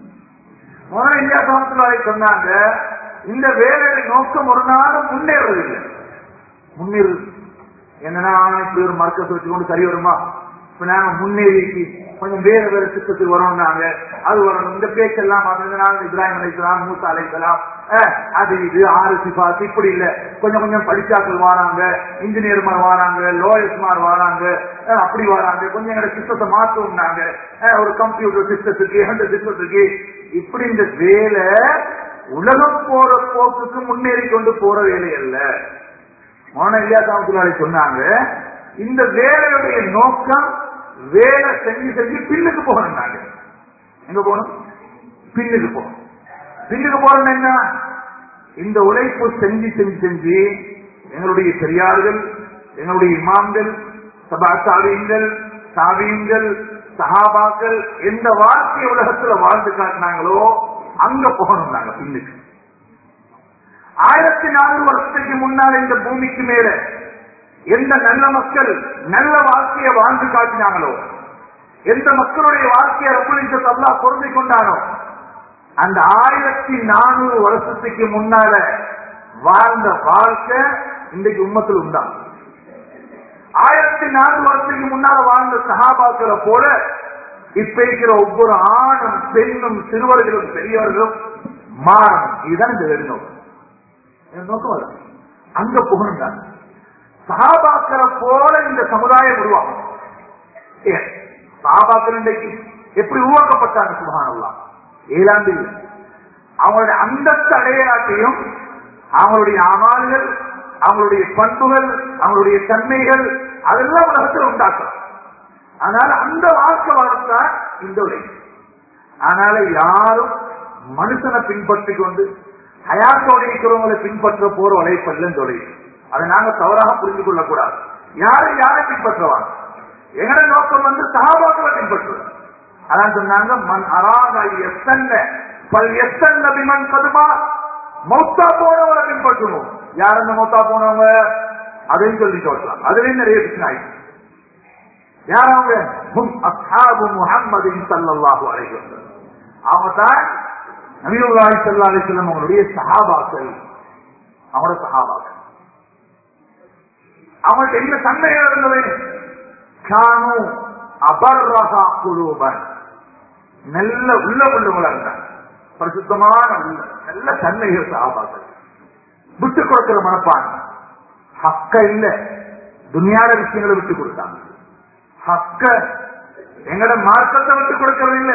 மகனா இல்லையா சரமத்துள்ளாலை சொன்னாங்க இந்த வேலையை நோக்கம் ஒரு நாளும் முன்னேறதில்லை முன்னேறு என்னன்னா இப்படி ஒரு மர்க்கத்தை வச்சுக்கொண்டு சரி வருமா இப்ப நாங்க முன்னேறி கொஞ்சம் வேற வேற சித்தத்துக்கு வரோம் நாங்க அது வரணும் இந்த பேச்செல்லாம் நாங்க இப்ராஹிம் அலைக்கலாம் மூசா அலைக்கலாம் அது இது ஆறு சிபாஸ் இப்படி இல்ல கொஞ்சம் கொஞ்சம் படிச்சாக்கள் வராங்க இன்ஜினியர் மாதிரி வராங்க லோயர்ஸ் மாதிரி வராங்க அஹ், அப்படி வராங்க கொஞ்சம் எங்க சிஸ்டத்தை மாற்றுவோம்னாங்க அஹ், ஒரு கம்ப்யூட்டர் சிஸ்டத்துக்கு அந்த சிஸ்டத்துக்கு இப்படி இந்த வேலை உலகம் போற போக்குக்கு முன்னேறி கொண்டு போற வேலை அல்ல மோன இல்லையா காமத்துலாரி சொன்னாங்க இந்த வேலையுடைய நோக்கம் வேலை செஞ்சு செஞ்சு பின்னுக்கு போகணும் நாங்க எங்க போகணும் பின்னுக்கு போகணும் பின்னுக்கு போறோம் என்ன இந்த உழைப்பு செஞ்சு செஞ்சு செஞ்சு எங்களுடைய பெரியார்கள் எங்களுடைய இமாம்கள் சபா சாவியங்கள் சாவியங்கள் சஹாபாக்கள் எந்த வாழ்க்கை உலகத்துல வாழ்ந்து காட்டினாங்களோ அங்க போகணும் நாங்க பின்னுக்கு ஆயிரத்தி நானூறு வருஷத்துக்கு முன்னால் இந்த பூமிக்கு மேல எந்த நல்ல மக்கள் நல்ல வாழ்க்கையை வாழ்ந்து காட்டினாங்களோ எந்த மக்களுடைய வாழ்க்கையை ரப்புலிசத் அல்லா பொருந்திக் கொண்டானோ அந்த ஆயிரத்தி நானூறு வருஷத்துக்கு முன்னால வாழ்ந்த வாழ்க்கை இன்றைக்கு உம்மத்தில் உண்டா ஆயிரத்தி நானூறு வருஷத்துக்கு முன்னால வாழ்ந்த சகாபாக்களை போல இப்ப இருக்கிற ஒவ்வொரு ஆணும் பெண்ணும் சிறுவர்களும் பெரியவர்களும் மாறணும் இதுதான் இந்த வெறும் என் நோக்கம் அது. அங்க புகழ்ந்தா சகாபாக்களை போல இந்த சமுதாயம் உருவாகும் ஏன்? சகாபாக்கள் இன்றைக்கு எப்படி உருவாக்கப்பட்டாங்க சுபகானல்லாம் ஏழாண்டு இல்லை அவங்களுடைய அந்தஸ்து அடையாட்டையும் அவங்களுடைய அமால்கள் அவங்களுடைய பண்புகள் அவங்களுடைய தன்மைகள் அதெல்லாம் உலகத்தில் உண்டாக்கலாம் அதனால அந்த வாழ்க்கை வாழ்க்கை இந்த உலகம் அதனால யாரும் மனுஷனை பின்பற்றி கொண்டு ஹயாத்தோட இருக்கிறவங்களை பின்பற்ற போற உழைப்பல்ல இந்த உழைப்பு அதை நாங்க தவறாக புரிந்து கொள்ளக்கூடாது யாரும் யாரை பின்பற்றுவாங்க எங்கட நோக்கம் வந்து சகாபாக்களை பின்பற்றுவது அதான் சொன்னாங்க மண் அராக எத்தன்ன பல் எத்தன்ன பிமன் கதுமா மௌத்தா போனவங்களை பின்பற்றணும் யார் அந்த மௌத்தா போனவங்க அதையும் சொல்லி சொல்லலாம் அதுலயும் நிறைய பிரச்சனை ஆயிடுச்சு யார் அவங்க ஹும் அஸ்ஹாபு முஹம்மதின் ஸல்லல்லாஹு அலைஹி வஸல்லம் அவங்க தான் நபியுல்லாஹி ஸல்லல்லாஹு அலைஹி வஸல்லம் அவங்களுடைய சஹாபாக்கள் அவங்களோட சஹாபாக்கள் அவங்கள்ட்ட என்ன தன்மைகள் இருந்தது கானு அபர்ரஹா குலூபன் நல்ல உள்ள உள்ளவங்களா இருந்தாங்க பரிசுத்தமான உள்ள நல்ல தன்மைகள் சஹாபாக்கள் விட்டு கொடுக்கிற மனப்பான்மை ஹக்க இல்ல துனியார விஷயங்களை விட்டு கொடுத்தாங்க ஹக்க எங்கட மார்க்கத்தை விட்டு கொடுக்கறது இல்லை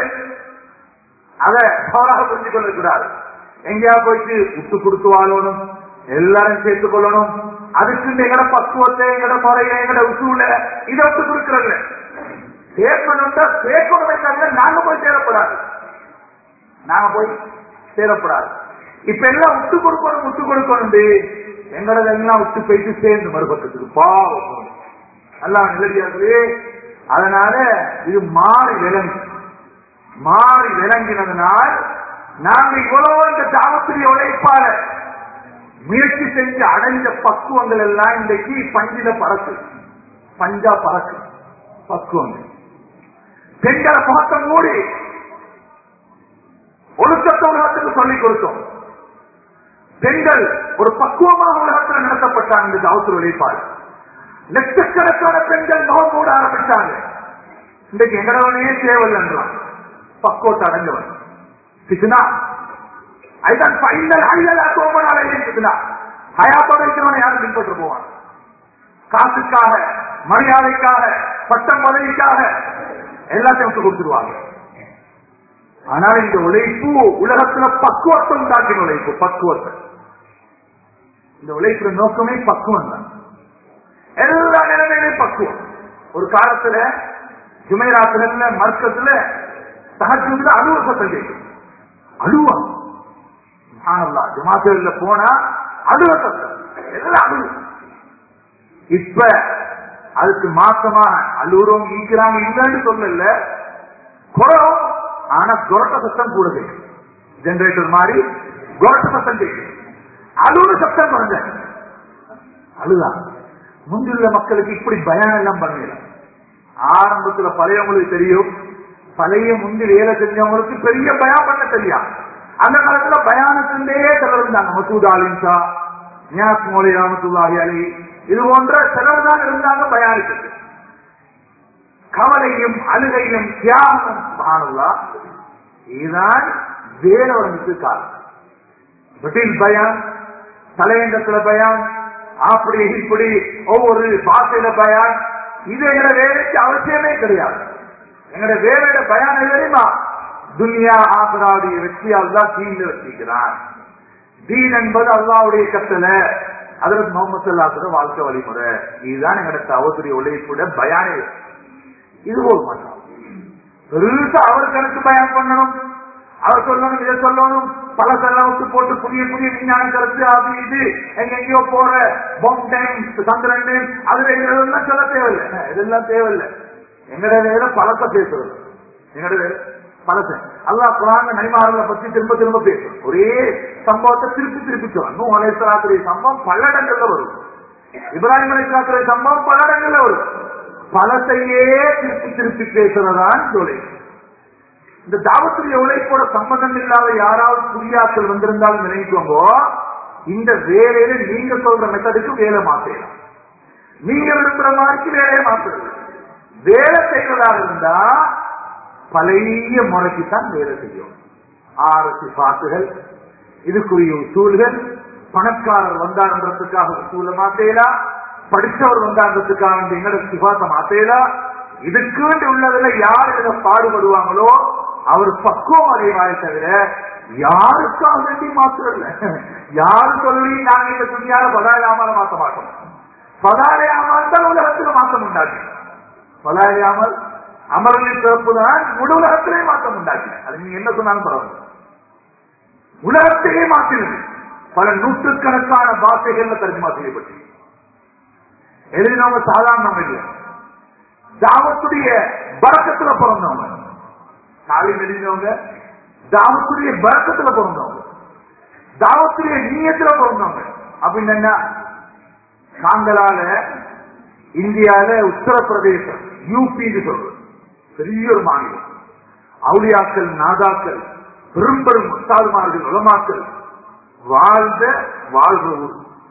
அத தவறாக புரிஞ்சு கொள்ளக்கூடாது எங்கேயா போயிட்டு விட்டு கொடுத்து வாழணும் எல்லாரும் சேர்த்துக் கொள்ளணும் அதுக்கு எங்கட பக்குவத்தை எங்கட முறையை எங்கட உசூல இதை விட்டு கொடுக்கறது சேர்க்கணும்னா சேர்க்கணுமே தவிர நாங்க போய் சேரப்படாது நாங்க போய் சேரப்படாது இப்ப எல்லாம் விட்டு கொடுக்கணும் விட்டு கொடுக்கணும் எங்களதெல்லாம் விட்டு போயிட்டு சேர்ந்து மறுபக்கத்துக்கு பாவம் அல்லாஹ் நிலடியார்களே அதனால இது மாறி விளங்கு மாறி விளங்கினதனால் நாங்க இவ்வளவு இந்த தாமத்துடைய உழைப்பால முயற்சி செஞ்சு அடைஞ்ச பக்குவங்கள் எல்லாம் இன்றைக்கு பஞ்சில பறக்கு பஞ்சா பறக்கு பக்குவங்கள் பெண்களை பார்த்த மூடி ஒழுக்கத்தை உலகத்துக்கு சொல்லிக் கொடுத்தோம் பெண்கள் ஒரு பக்குவமாக உலகத்தில் நடத்தப்பட்டாங்க இந்த தாவத்தில் உழைப்பால் லட்சக்கணக்கான பெண்கள் நோய் மூட ஆரம்பிச்சாங்க இன்றைக்கு எங்கடவனே தேவல் என்றான் பக்குவத்தை அடைஞ்சவன் பிசுனா அதுதான் ஃபைனல் ஐலா சோமனால இருக்குதுனா ஹயாத்தோட இருக்கிறவனை யாரும் பின்பற்ற போவான் காசுக்காக மரியாதைக்காக பட்டம் பதவிக்காக எல்லாத்தையும் விட்டு கொடுத்துருவாங்க ஆனால் இந்த உழைப்பு உலகத்துல பக்குவத்தை உண்டாக்கின உழைப்பு பக்குவத்தை இந்த உழைப்புற நோக்கமே பக்குவம் தான் எல்லா நிலைமையிலும் பக்குவம் ஒரு காலத்துல ஜுமைராத்துல மர்க்கத்துல தகஜுல அலுவ சத்தம் கேட்கும் அழுவா ஜமாத்துல போனா அழுவ சத்தம் எல்லாம் அழுவு இப்ப அதுக்கு மாசமா அழுவுறவங்க ஈக்கிறாங்க இல்லைன்னு சொல்லல குறம் ஆனா குரட்ட சத்தம் கூட கேட்கும் ஜெனரேட்டர் மாதிரி குரட்ட சத்தம் கேட்கும் அழுவுற சத்தம் குறைஞ்ச அழுதா முந்துள்ள மக்களுக்கு இப்படி பயம் எல்லாம் பண்ணல ஆரம்பத்துல பழையவங்களுக்கு தெரியும் பழைய முந்தி வேலை செஞ்சவங்களுக்கு பெரிய பயம் பண்ண தெரியும் அந்த காலத்துல பயானத்திலே சிலர் இருந்தாங்க மசூத் அலின்சா நியாஸ் மோலி ராமத்துல்லாஹி அலி இது போன்ற சிலர் தான் இருந்தாங்க பயானுக்கு கவலையும் அழுகையும் தியாகமும் சுபானல்லா இதுதான் வேலவனுக்கு காரணம் பிரிட்டில் பயம் தலையங்கத்துல பயம் அப்படி இப்படி ஒவ்வொரு பாசையில பயம் இது எங்கட வேலைக்கு அவசியமே கிடையாது எங்கட வேலையில பயம் தெரியுமா துன்யா ஆசராவுடைய வெற்றியால் தான் தீன்ல வச்சிருக்கிறான் தீன் என்பது அல்லாவுடைய கட்டளை அதற்கு முகமது அல்லாத்துல வாழ்க்கை வழிமுறை இதுதான் எங்கட தவத்துடைய உழைப்புட பயானே இது ஒரு மாற்றம் பெருசா அவர் கணக்கு பயன் பண்ணணும் அவர் சொல்லணும் இதை சொல்லணும் பல செலவுக்கு போட்டு புதிய புதிய விஞ்ஞான கருத்து அது இது எங்கெங்கயோ போற பொம் டைம் சந்திரன் டைம் அதுல இதெல்லாம் சொல்ல தேவையில்லை இதெல்லாம் தேவையில்லை எங்கட வேலை பழக்க பேசுறது எங்கட வேலை பழச அல்லா குரான் நைமாரங்களை பத்தி திரும்ப திரும்ப பேசும் ஒரே சம்பவத்தை திருப்பி திருப்பி சொல்லணும் அலேசலாத்துடைய சம்பவம் பல இடங்கள்ல வரும் இப்ராஹிம் அலேசலாத்துடைய சம்பவம் பல இடங்கள்ல வரும் பலத்தையே திருப்பி திருப்பி பேசுறதான் தொழில் இந்த தாவத்துடைய உழைப்போட சம்பந்தம் இல்லாத யாராவது புரியாக்கள் வந்திருந்தாலும் நினைக்கோங்க இந்த வேலையில நீங்க சொல்ற மெத்தடுக்கு வேலை மாத்தலாம் நீங்க விரும்புற மாதிரி வேலையை மாத்துறது வேலை செய்வதாக இருந்தா பழைய முறைக்கு தான் வேலை செய்யும் ஆறு சிபாத்துகள் இதுக்குரிய உசூல்கள் பணக்காரர் வந்தாருன்றதுக்காக உசூல மாத்தேலாம் படித்தவர் வந்தான்றதுக்காக எங்கட சிபாத்தை மாத்தேலாம் இதுக்கு வேண்டி உள்ளதுல யார் இதுல பாடுபடுவாங்களோ அவர் பக்குவம் அடைவாய் தவிர யாருக்காக வேண்டி மாத்திரல யாரு சொல்லி நாங்க இந்த துணியால பதாயாமல் மாற்ற மாட்டோம் பதாயாமல் தான் உலகத்துல மாற்றம் உண்டாக்கி பதாயாமல் அமர்களின் சிறப்பு தான் முழு உலகத்திலே மாற்றம் உண்டாக்கி அது நீங்க என்ன சொன்னாலும் பரவாயில்ல உலகத்தையே மாற்றினது பல நூற்றுக்கணக்கான பாஷைகள்ல தர்ஜமா செய்யப்பட்டு எழுதினவங்க சாதாரணம் இல்லை தாவத்துடைய பறக்கத்துல பிறந்தவங்க காலையில் எழுதினவங்க தாவத்துடைய பறக்கத்துல பிறந்தவங்க தாவத்துடைய நீயத்துல பிறந்தவங்க அப்படின்னு என்ன காங்கலால இந்தியால உத்தரப்பிரதேசம் யூபின்னு சொல்றது பெரிய ஒரு மாநிலம் அவுளியாக்கள் நாதாக்கள் பெரும் பெரும் முத்தாதுமார்கள் உலமாக்கள் வாழ்ந்த வாழ்ற ஊர்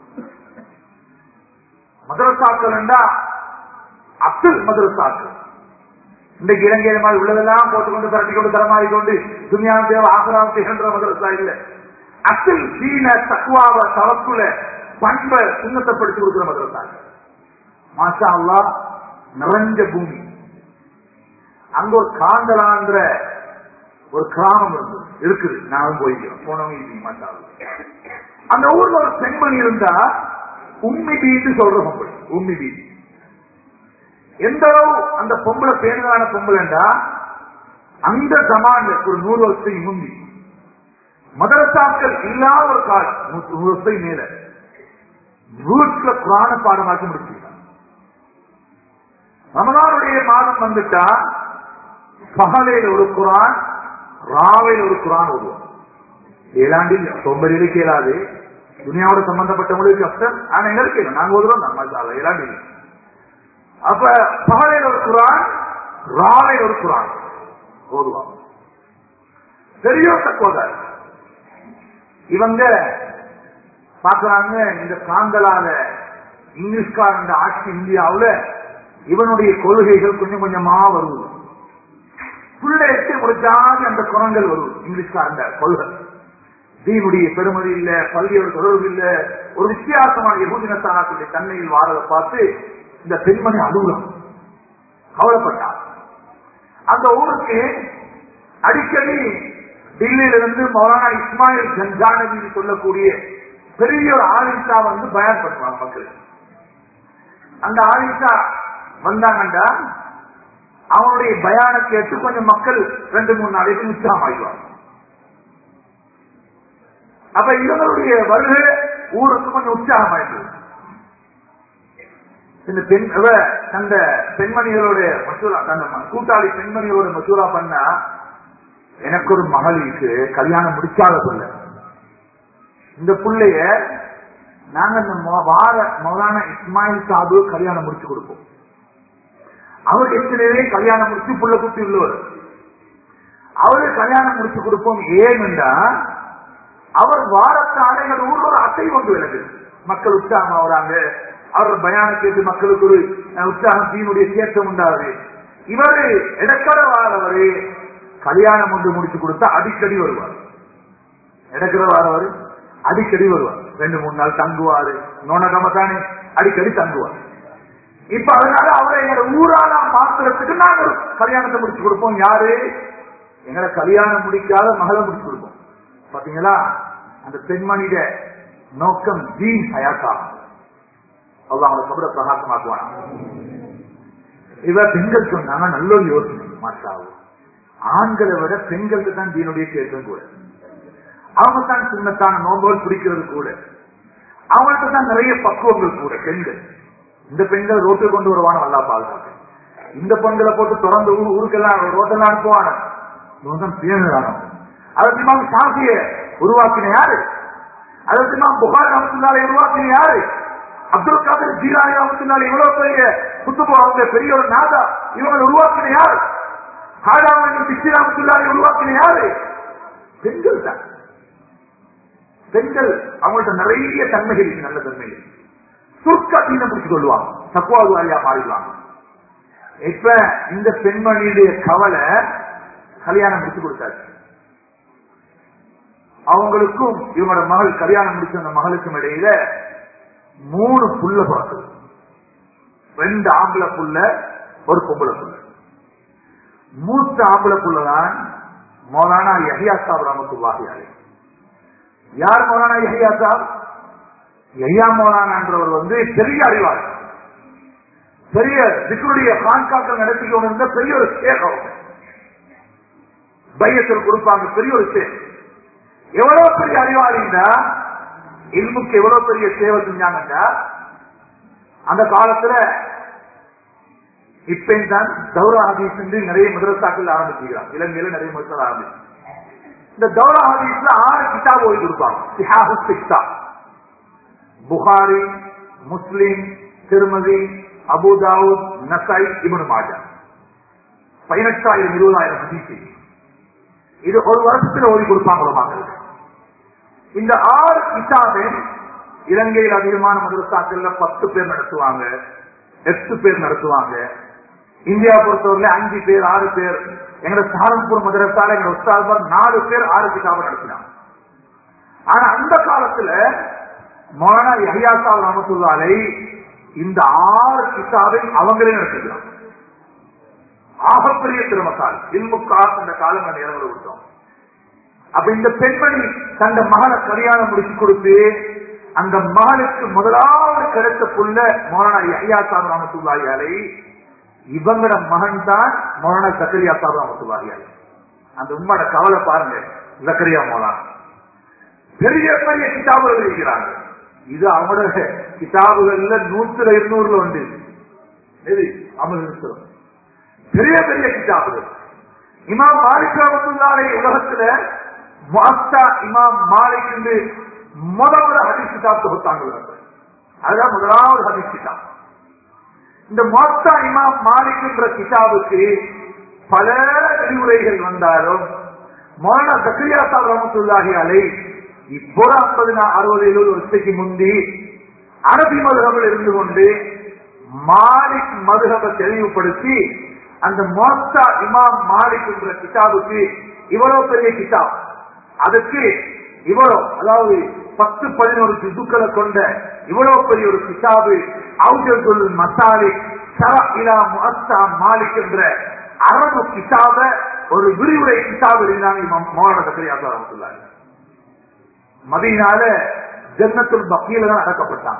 மதரசாக்கள் என்றா அப்துல் மதரசாக்கள் இன்றைக்கு இலங்கையில மாதிரி உள்ளதெல்லாம் போட்டுக்கொண்டு பரட்டி கொண்டு தரமாறி கொண்டு துணியா தேவ ஆசராம் திகழ்ற மதரசா இல்ல அப்துல் சீன தக்குவாவ தவக்குல பண்பை சுண்ணத்தைப்படுத்தி கொடுக்கிற மதரசாக்கள் மாஷா அல்லா நிறைஞ்ச பூமி அங்க ஒரு காந்தலான்ற ஒரு கிராமம் இருந்தது இருக்குது நானும் போய்க்கிறோம் போனவங்க இருக்கீங்க மாஷா அந்த ஊர்ல ஒரு பெண்மணி இருந்தா உம்மி பீட்டு சொல்ற பொம்பளை உம்மி பீட்டு எந்த அளவு அந்த பொம்பளை பேணுதான பொம்பளைண்டா அந்த ஜமான்ல ஒரு நூறு வருஷத்துக்கு முந்தி மதரசாக்கள் இல்லாத ஒரு கால் நூறு வருஷத்துக்கு மேல வீட்டுல குரான பாடமாக்கி முடிச்சுட்டாங்க ரமதானுடைய மாதம் வந்துட்டா பகலையில் ஒரு குரான் ராவையில் ஒரு குரான் ஓதுவோம் ஏழாண்டில் சோம்பரியில கேளாது துனியாவோட சம்பந்தப்பட்டவங்களுக்கு கஷ்டம் ஆனா எங்களுக்கு இல்லை. நாங்க ஓதுறோம் நம்ம ஏழாண்டில் அப்ப பகலையில் ஒரு குரான் ராவையில் ஒரு குரான் ஓதுவாங்க பெரிய தக்கோதர் இவங்க பாக்குறாங்க இந்த காந்தலால இங்கிலீஷ்கார இந்த ஆட்சி இந்தியாவுல இவனுடைய கொள்கைகள் கொஞ்சம் கொஞ்சமா வருவது புள்ள எட்டு முடிச்சாது அந்த குரங்கள் வரும் இங்கிலீஷ்காரந்த கொள்கை தீனுடைய பெருமதி இல்ல பள்ளியோட தொடர்பு இல்ல ஒரு வித்தியாசமான யகுதினத்தானாக்குடைய தன்மையில் வாரதை பார்த்து இந்த பெண்மணி அலுவலம் கவலைப்பட்டார் அந்த ஊருக்கு அடிக்கடி டில்லியிலிருந்து மௌலானா இஸ்மாயில் ஜன்ஜானவி சொல்லக்கூடிய பெரிய ஒரு ஆலிசா வந்து பயன் பண்ணுவாங்க மக்கள் அந்த ஆலிசா வந்தாங்கண்டா அவனுடைய பயான கேட்டு கொஞ்சம் மக்கள் ரெண்டு மூணு நாளைக்கு உற்சாகம் ஆயிடுவாங்க அப்ப இவங்களுடைய வருகை ஊருக்கு கொஞ்சம் உற்சாகம் ஆயிடுது இந்த பெண் இவ அந்த பெண்மணிகளோட மசூரா அந்த கூட்டாளி பெண்மணிகளோட மசூரா பண்ணா எனக்கு ஒரு மகளுக்கு கல்யாணம் முடிச்சாத சொல்ல இந்த பிள்ளைய நாங்க இந்த மொ- வார மௌலானா இஸ்மாயில் சாபு கல்யாணம் முடிச்சு கொடுப்போம் அவர் ஏற்கனவே கல்யாணம் முடிச்சு புள்ள குட்டி உள்ளவர் அவரு கல்யாணம் முடிச்சு கொடுப்போம் ஏனென்றா அவர் வாரத்து ஆடைகள் ஊர்ல ஒரு அசை கொண்டு விலகு மக்கள் உற்சாகம் ஆகுறாங்க அவர் பயான கேட்டு மக்களுக்கு ஒரு அஹ், உற்சாகம் தீனுடைய சேற்றம் உண்டாகுது இவரு இடக்கட வாரவரு கல்யாணம் ஒன்று முடிச்சு கொடுத்தா அடிக்கடி வருவார் இடக்கட வாரவர் அடிக்கடி வருவார் ரெண்டு மூணு நாள் தங்குவாரு நோனகம தானே அடிக்கடி தங்குவார் இப்ப அதனால அவரை எங்க ஊரானா மாத்துறதுக்கு நாங்க ஒரு கல்யாணத்தை முடிச்சு கொடுப்போம் யாரு எங்களை கல்யாணம் முடிக்காத மகளை முடிச்சு கொடுப்போம் பாத்தீங்களா அந்த பெண்மணிட நோக்கம் ஜீன் ஹயாத்தா அல்லாஹ் அவங்க கபட பிரகாசமாக்குவானா இவ பெண்கள் சொன்னாங்க நல்ல ஒரு யோசனை மாஷாவு ஆண்களை விட பெண்களுக்கு தான் தீனுடைய கேட்கும் கூட அவங்க தான் சின்னத்தான நோம்புகள் பிடிக்கிறது கூட அவங்கள்ட்ட தான் நிறைய பக்குவங்கள் கூட பெண்கள் இந்த பெண்கள் ரோட்டில் கொண்டு வருவான நல்லா பாதுகாக்க இந்த பெண்களை போட்டு தொடர்ந்து ஊர் ஊருக்கெல்லாம் ரோட்டெல்லாம் அனுப்புவான இவன் தான் பேணுதானோ அதற்கு இமாம் ஷாஃபிய உருவாக்கின யாரு அதற்கு இமாம் புகார் ரமத்துனால உருவாக்கின யாரு அப்துல் காதர் ஜீலானி ரமத்துனால இவ்வளவு பெரிய குத்துபு அவங்க பெரிய ஒரு நாதா இவங்களை உருவாக்கின யாரு ஹாஜாமன் பிச்சி ரமத்துனால உருவாக்கின யாரு பெண்கள் தான் பெண்கள் அவங்கள்ட்ட நிறைய தன்மைகள் இருக்கு, நல்ல தன்மைகள் சுருக்கத்தீனம் முடிச்சு கொள்வாங்க தக்குவாதுவாரியா மாறிடுவாங்க இப்ப இந்த பெண்மணியுடைய கவலை கல்யாணம் முடிச்சு கொடுத்தாச்சு அவங்களுக்கும் இவங்களோட மகள் கல்யாணம் முடிச்ச அந்த மகளுக்கும் இடையில மூணு புள்ள பிறக்குது ரெண்டு ஆம்பளை புள்ள ஒரு பொம்பளை புள்ள மூத்த ஆம்பளை புள்ளதான் மௌலானா யஹியா சாப் ரமத்துல்லாஹி அலைஹி யார் மௌலானா யஹியா சாப் யஹியா மௌலானான்றவர் வந்து பெரிய அறிவாளி பெரிய திக்குடைய கான்காக்கள் நடத்தி கொண்டிருந்த பெரிய ஒரு சேகம் அவங்க. பையத்தில் கொடுப்பாங்க பெரிய ஒரு சேவை எவ்வளவு பெரிய அறிவாளிண்டா இல்முக்கு எவ்வளவு பெரிய சேவை செஞ்சாங்கண்டா அந்த காலத்துல இப்பயும் தான் தௌரா ஹதீஸ் என்று நிறைய மதரசாக்கள் ஆரம்பிச்சுக்கிறாங்க இலங்கையில நிறைய மதரசா ஆரம்பிச்சு இந்த தௌரா ஹதீஸ்ல ஆறு கிதாப் ஓதி கொடுப்பாங்க சிஹாபு சிக்தா புகாரி முஸ்லிம் திருமதி அபுதாவுத் நசாய் இபனு மாஜா பதினெட்டாயிரம் இருபதாயிரம் ஹதீஸ் இது ஒரு வருஷத்துல ஓதி கொடுப்பாங்களோ மக்களுக்கு இந்த ஆறு கிதாபை இலங்கையில் அதிகமான மதரசாக்கள்ல பத்து பேர் நடத்துவாங்க எட்டு பேர் நடத்துவாங்க இந்தியா பொறுத்தவரையில அஞ்சு பேர் ஆறு பேர் எங்க சாரம்பூர் மதரசால எங்க உஸ்தாத்மார் நாலு பேர் ஆறு கிதாபை நடத்தினாங்க ஆனா அந்த காலத்துல மௌலானா யஹ்யா சாப் ரஹமத்துல்லாலை இந்த ஆறு கிதாபை அவங்களே நடத்துகிறாங்க ஆகப்பெரிய திருமக்கால் இல்முக்காஸ் அந்த காலம் அந்த இடங்களை விட்டோம் அப்ப இந்த பெண்மணி தந்த மகளை கல்யாணம் முடிச்சு கொடுத்து அந்த மகளுக்கு முதலாவது கிடைத்த புள்ள மௌலானா யஹ்யா சாப் ரஹமத்துல்லாஹி அலை இவங்களோட மகன் தான் மௌலானா சக்கரியா சாப் ரஹமத்துல்லாஹி அலை அந்த உம்மோட கவலை பாருங்க ஜக்கரியா மௌலானா பெரிய பெரிய கிதாபுகள் இருக்கிறாங்க இது அவங்களோட கிதாபுகள்ல நூத்துல இருநூறுல வந்து எது அமல் இருக்கிறோம் பெரிய பெரிய கிதாபுகள் இமாம் மாலிக் ரஹமத்துல்லாஹி உலகத்துல மாஸ்டா இமாம் மாலிக் என்று முத முத ஹதீஸ் கிதாப் தொகுத்தாங்க அதுதான் முதலாவது ஹதீஸ் கிதாப் இந்த மாஸ்டா இமாம் மாலிக் என்ற கிதாபுக்கு பல விரிவுரைகள் வந்தாலும் மௌலானா சக்ரியா சாப் ரஹமத்துல்லாஹி அலை இப்போ ஐம்பது அறுபது எழுபது வருஷத்துக்கு முந்தி அரபி மதுகபில் இருந்து கொண்டு மாலிக் மதுகபை தெளிவுபடுத்தி அந்த மோஸ்தா இமாம் மாலிக் என்ற கிதாபுக்கு இவ்வளவு பெரிய கிதாப் அதுக்கு இவ்வளவு அதாவது பத்து பதினோரு ஜிதுக்களை கொண்ட இவ்வளவு பெரிய ஒரு கிதாபு அவுஜல் மசாலிக் சரா இலா முஅஸ்ஸா மாலிக் என்ற அரபு கிதாப ஒரு விரிவுரை கிதாப் எழுதினாங்க இமாம் மௌலானா சக்கரியா ரஹ்மத்துல்லாஹி மதியனால ஜன்னத்துல் பக்கீல தான் அடக்கப்பட்டாங்க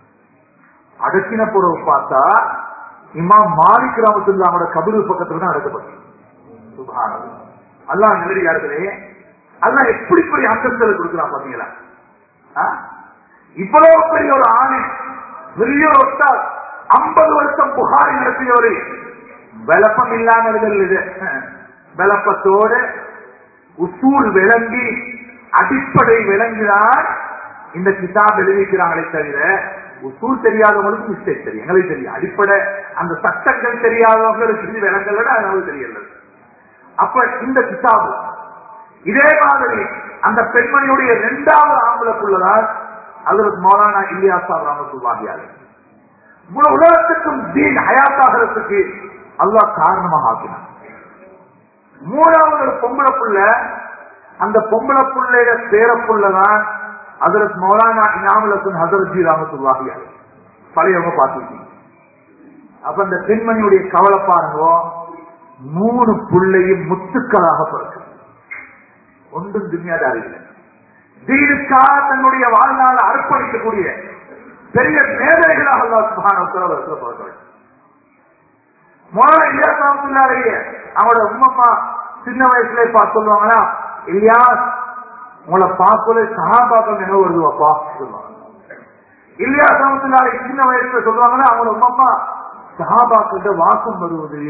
அடக்கின பிறகு பார்த்தா இமாம் மாலிக் ராமத்துல்லாவோட கபிரு பக்கத்துல தான் அடக்கப்பட்டாங்க சுபஹானல்லாஹ் அல்லாஹ் நல்லடியார்களே அல்லாஹ் எப்படி பெரிய அந்தஸ்தில் கொடுக்கிறான் பாத்தீங்களா ஆ? இவ்வளவு பெரிய ஒரு ஆணை பெரிய ஒருத்தார் ஐம்பது வருஷம் புகாரி நடத்தியவர் விளப்பம் இல்லாமல் இது விளப்பத்தோடு உசூல் விளங்கி அடிப்படை விளங்கினால் இந்த கிதாப் எழுதிக்கிறாங்களே தவிர உசூல் தெரியாதவங்களுக்கு மிஸ்டேக் தெரியும் எங்களுக்கு தெரியும் அடிப்படை அந்த சட்டங்கள் தெரியாதவங்களுக்கு இது விளங்கல அதனால தெரியல அப்ப இந்த கிதாபு இதே மாதிரி அந்த பெண்மணியுடைய இரண்டாவது ஆம்பளக்குள்ளதான் அதற்கு மௌலானா இல்லியாசா ராமத்துவாகியாரு முழு உலகத்துக்கும் தீன் ஹயாத்தாகிறதுக்கு அல்லாஹ் காரணமாக ஆக்கினான் மூணாவது ஒரு பொம்பளை புள்ள அந்த பொம்பளை புள்ளைய பேரப்புள்ளதான் அதற்கு மௌலானா இனாமலசன் ஹசரத் ஜி ராமத்துவாகியாரு பழையவங்க பார்த்துருக்கீங்க அப்ப அந்த பெண்மணியுடைய கவலை பாருங்க மூணு புள்ளையும் முத்துக்களாக பிறக்கும் ஒன்றும் துணியாதாரி இல்லை தீனுக்காக தன்னுடைய வாழ்நாள அர்ப்பணிக்கக்கூடிய பெரிய மேதைகளாக அல்லாஹ் சுப்ஹானஹு வ தஆலா இருக்கிறார்கள் மோனா இல்லையே அவங்களோட உம்மம்மா சின்ன வயசுல பார்த்து சொல்லுவாங்களா இல்லையா உங்களை பார்க்கல சகாபாக்கம் என்ன வருது அப்பா சொல்லுவாங்க இல்லையா சமத்துலாரை சின்ன வயசுல சொல்லுவாங்கன்னா அவங்களோட உம்மம்மா சகாபாக்கிட்ட வாசம் வருவது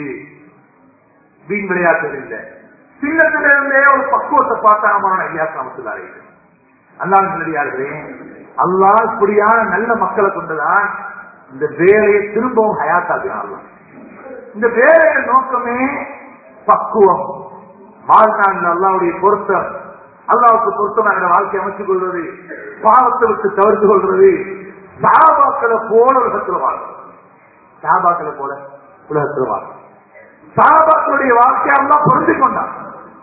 வீண் விளையாட்டு இல்லை சின்னத்துல இருந்தே ஒரு பக்குவத்தை பார்த்தாங்க ஐயா சமத்துலாரை அல்லாஹ் நல்லடியார்களே அல்லாஹ் இப்படியான நல்ல மக்களை கொண்டுதான் இந்த வேலையை திரும்பவும் ஹயாத்தாக்கினார் இந்த வேலையின் நோக்கமே பக்குவம் வாழ்நாள் அல்லாவுடைய பொருத்தம் அல்லாவுக்கு பொருத்தமாக வாழ்க்கை அமைத்துக் கொள்வது பாவத்தை விட்டு தவிர்த்து கொள்வது சாபாக்களை போல உலகத்துல வாழும் சாபாக்களை போல உலகத்துல வாழும் சாபாக்களுடைய வாழ்க்கையெல்லாம் பொருந்தி கொண்டான்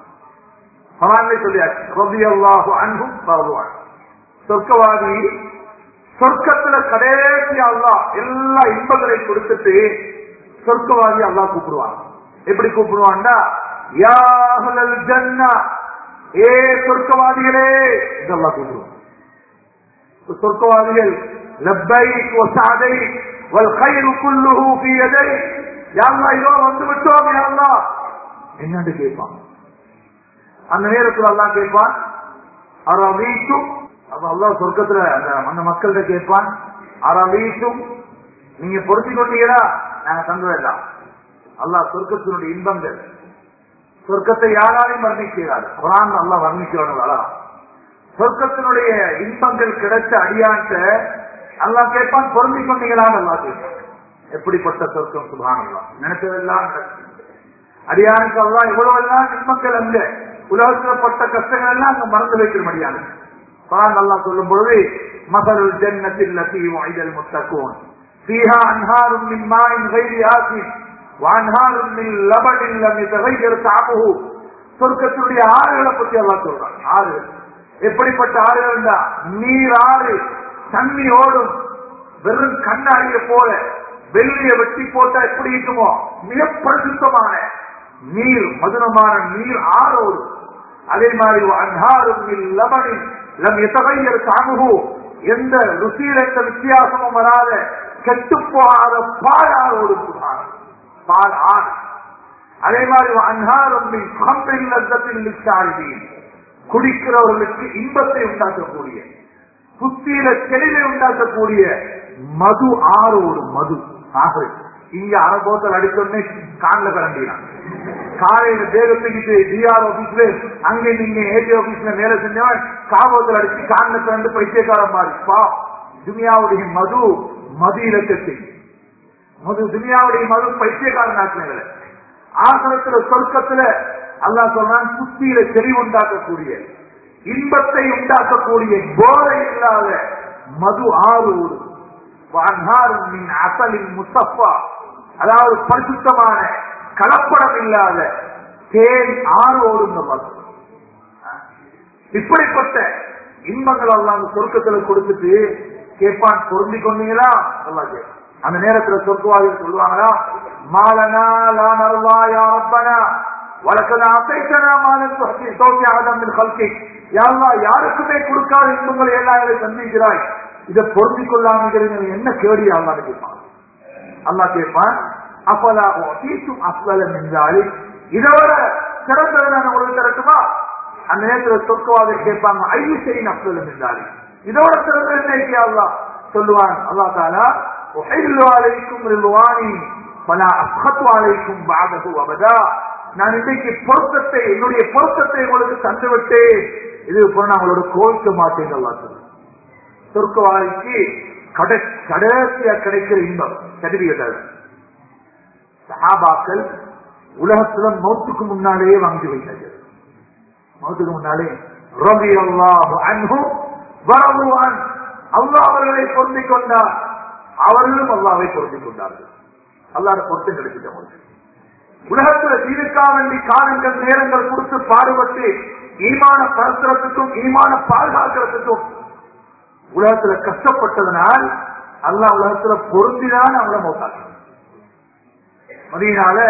பரான்மை சொல்லியாச்சு ரபி அல்லாஹு அன்பும் பரவான் சொர்க்கவாதி சொர்க்கத்துல கடைசி அல்லாஹ் எல்லா இன்பங்களையும் கொடுத்துட்டு சொர்க்கவாதி அல்லாஹ் கூப்பிடுவான் எப்படி கூப்பிடுவான்டா யாஹுலல் ஜன்னா ஏ சொர்க்கவாதிகளே இதெல்லாம் கூப்பிடுவான் சொர்க்கவாதிகள் லப்பைக் வசாதை வல் கைரு குல்லுஹு ஃபீ யதை யா அல்லாஹ் இதோ வந்து விட்டோம் யா அல்லாஹ் என்னன்னு கேட்பான் அந்த நேரத்தில் அல்லாஹ் கேட்பான் அரவீட்டும் அப்ப அல்லாஹ் சொர்க்கத்துல அந்த அந்த மக்கள்கிட்ட கேட்பான் அரவீட்டும் நீங்க பொருத்தி கொண்டீங்களா நாங்க தந்து வேண்டாம் அல்லாஹ் சொர்க்கத்தினுடைய இன்பங்கள் சொர்க்கத்தை யாராலையும் வர்ணிக்கிறார் குரான் அல்லாஹ் வர்ணிக்கிறவங்க அழகா சொர்க்கத்தினுடைய இன்பங்கள் கிடைச்ச அடியான்ட்ட அல்லாஹ் கேட்பான் பொருந்தி கொண்டீங்களான்னு அல்லாஹ் கேட்பான் எப்படிப்பட்ட சொர்க்கம் சுபானல்லாம் நினைச்சதெல்லாம் நடக்கும் அடியானுக்கு அல்லாஹ் இவ்வளவு எல்லாம் இன்பங்கள் அல்ல உலகத்துல பட்ட கஷ்டங்கள் எல்லாம் அங்க மறந்து வைக்கிறபடியான குரான் அல்லாஹ் சொல்லும் பொழுது மகளுள் ஜன்னத்தில் லத்தி வாய்தல் முத்தக்கோன் فيها أنهار من ماء غير آسف وأنهار من لبن لم يتغير طعمه சொர்க்கத்தினுடைய ஆறுகளை பத்தி எல்லாம் சொல்றான் ஆறு எப்படிப்பட்ட ஆறுகள் நீர் ஆறு தண்ணி ஓடும் வெறும் கண்ணாடிய போல வெள்ளிய வெட்டி போட்டா எப்படி இருக்குமோ மிக பிரசித்தமான நீர் மதுரமான நீர் ஆறோடு அதே மாதிரி அன்ஹாரும் லபனில் லம் எத்தகையர் தாமுகு எந்த ருசியில் எந்த வித்தியாசமும் வராத கெட்டு போகாத பால் ஆறோடு பால் ஆறு அதே மாதிரி அன்ஹாரும் கம்பில் குடிக்கிறவர்களுக்கு இன்பத்தை உண்டாக்கக்கூடிய புத்தியில தெளிவை உண்டாக்கக்கூடிய மது ஆறோடு மது ஆறு இங்க அரை போத்தல் அடிச்சோடனே கான்ல கிளம்பினான் காலையில தேக தூக்கிட்டு டிஆர் ஆபீஸ்ல அங்க நீங்க ஏடி ஆபீஸ்ல வேலை செஞ்சவன் காபோத்தல் அடிச்சு கான்ல கிளம்பி பைத்தியக்காரன் மாதிரி பா துனியாவுடைய மது மது இலக்கத்தை மது துனியாவுடைய மது பைத்தியக்காரன் ஆக்கினவில்லை ஆசனத்துல சொர்க்கத்துல அல்லாஹ் சொல்றான் புத்தியில செறி உண்டாக்கக்கூடிய இன்பத்தை உண்டாக்கக்கூடிய போதை இல்லாத மது ஆறு ஓடும் வான்ஹாரும் அசலின் முத்தப்பா அதாவது பரிசுத்தமான கலப்படம் இல்லாத தேன் ஆறு ஓடுங்க மது இப்படிப்பட்ட இன்பங்கள் அல்லாஹ் சொர்க்கத்துல கொடுத்துட்டு கேட்பான் பொருந்தி கொண்டீங்களா அல்லாஹ் கேட்பான் அந்த நேரத்துல சொர்க்கவாதிகள் சொல்லுவாங்களா மாலனா லா நர்வா யா ரப்பனா வழக்கத அசைத்தனா மாலன் சோக்கி ஆதம் கல்கி யாரா யாருக்குமே கொடுக்காத இன்பங்களை எல்லாம் சந்திக்கிறாய் இதை பொருந்திக் கொள்ளாமல் என்ன கேடி அல்லான்னு கேட்பான் அல்லாஹ் கேட்பான் அப்பலா தீசும் அஸ்வலம் என்றாலே இதோட சிறந்ததை நான் உங்களுக்கு தரட்டுமா அந்த நேரத்தில் சொற்கவாத கேட்பாங்க ஐயு செய்யும் அஸ்வலம் என்றாலே இதோட சிறந்த என்ன அல்லா சொல்லுவான் அல்லா தாலா அலைக்கும் ரில்வானி பல அஸ்கத்து அலைக்கும் பாதகு அபதா நான் இன்றைக்கு பொருத்தத்தை என்னுடைய பொருத்தத்தை உங்களுக்கு தந்து விட்டேன் இது போல நான் உங்களோட கோவிக்க மாட்டேன் அல்லா சொல்லு சொர்க்கவாதிக்கு கடை கடைசியா கிடைக்கிற இன்பம் சர்டிபிகேட் சஹாபாக்கள் உலகத்துல மௌத்துக்கு முன்னாலேயே வாங்கி வைத்தார்கள் மௌத்துக்கு முன்னாலே ரவி அல்லாஹ் அன்பு வரவுவான் அல்லாஹ் அவர்களை பொருந்திக் கொண்டார் அவர்களும் அல்லாவை பொருந்திக் கொண்டார்கள் அல்லாத பொருத்தம் கிடைச்சிட்ட அவங்களுக்கு உலகத்துல தீனுக்கா வேண்டி காலங்கள் நேரங்கள் கொடுத்து பாடுபட்டு ஈமான பரத்துறதுக்கும் ஈமான பாதுகாக்கிறதுக்கும் உலகத்துல கஷ்டப்பட்டதனால் அல்லா உலகத்துல பொருந்திதான் அவங்கள மௌத்தாங்க மதியனால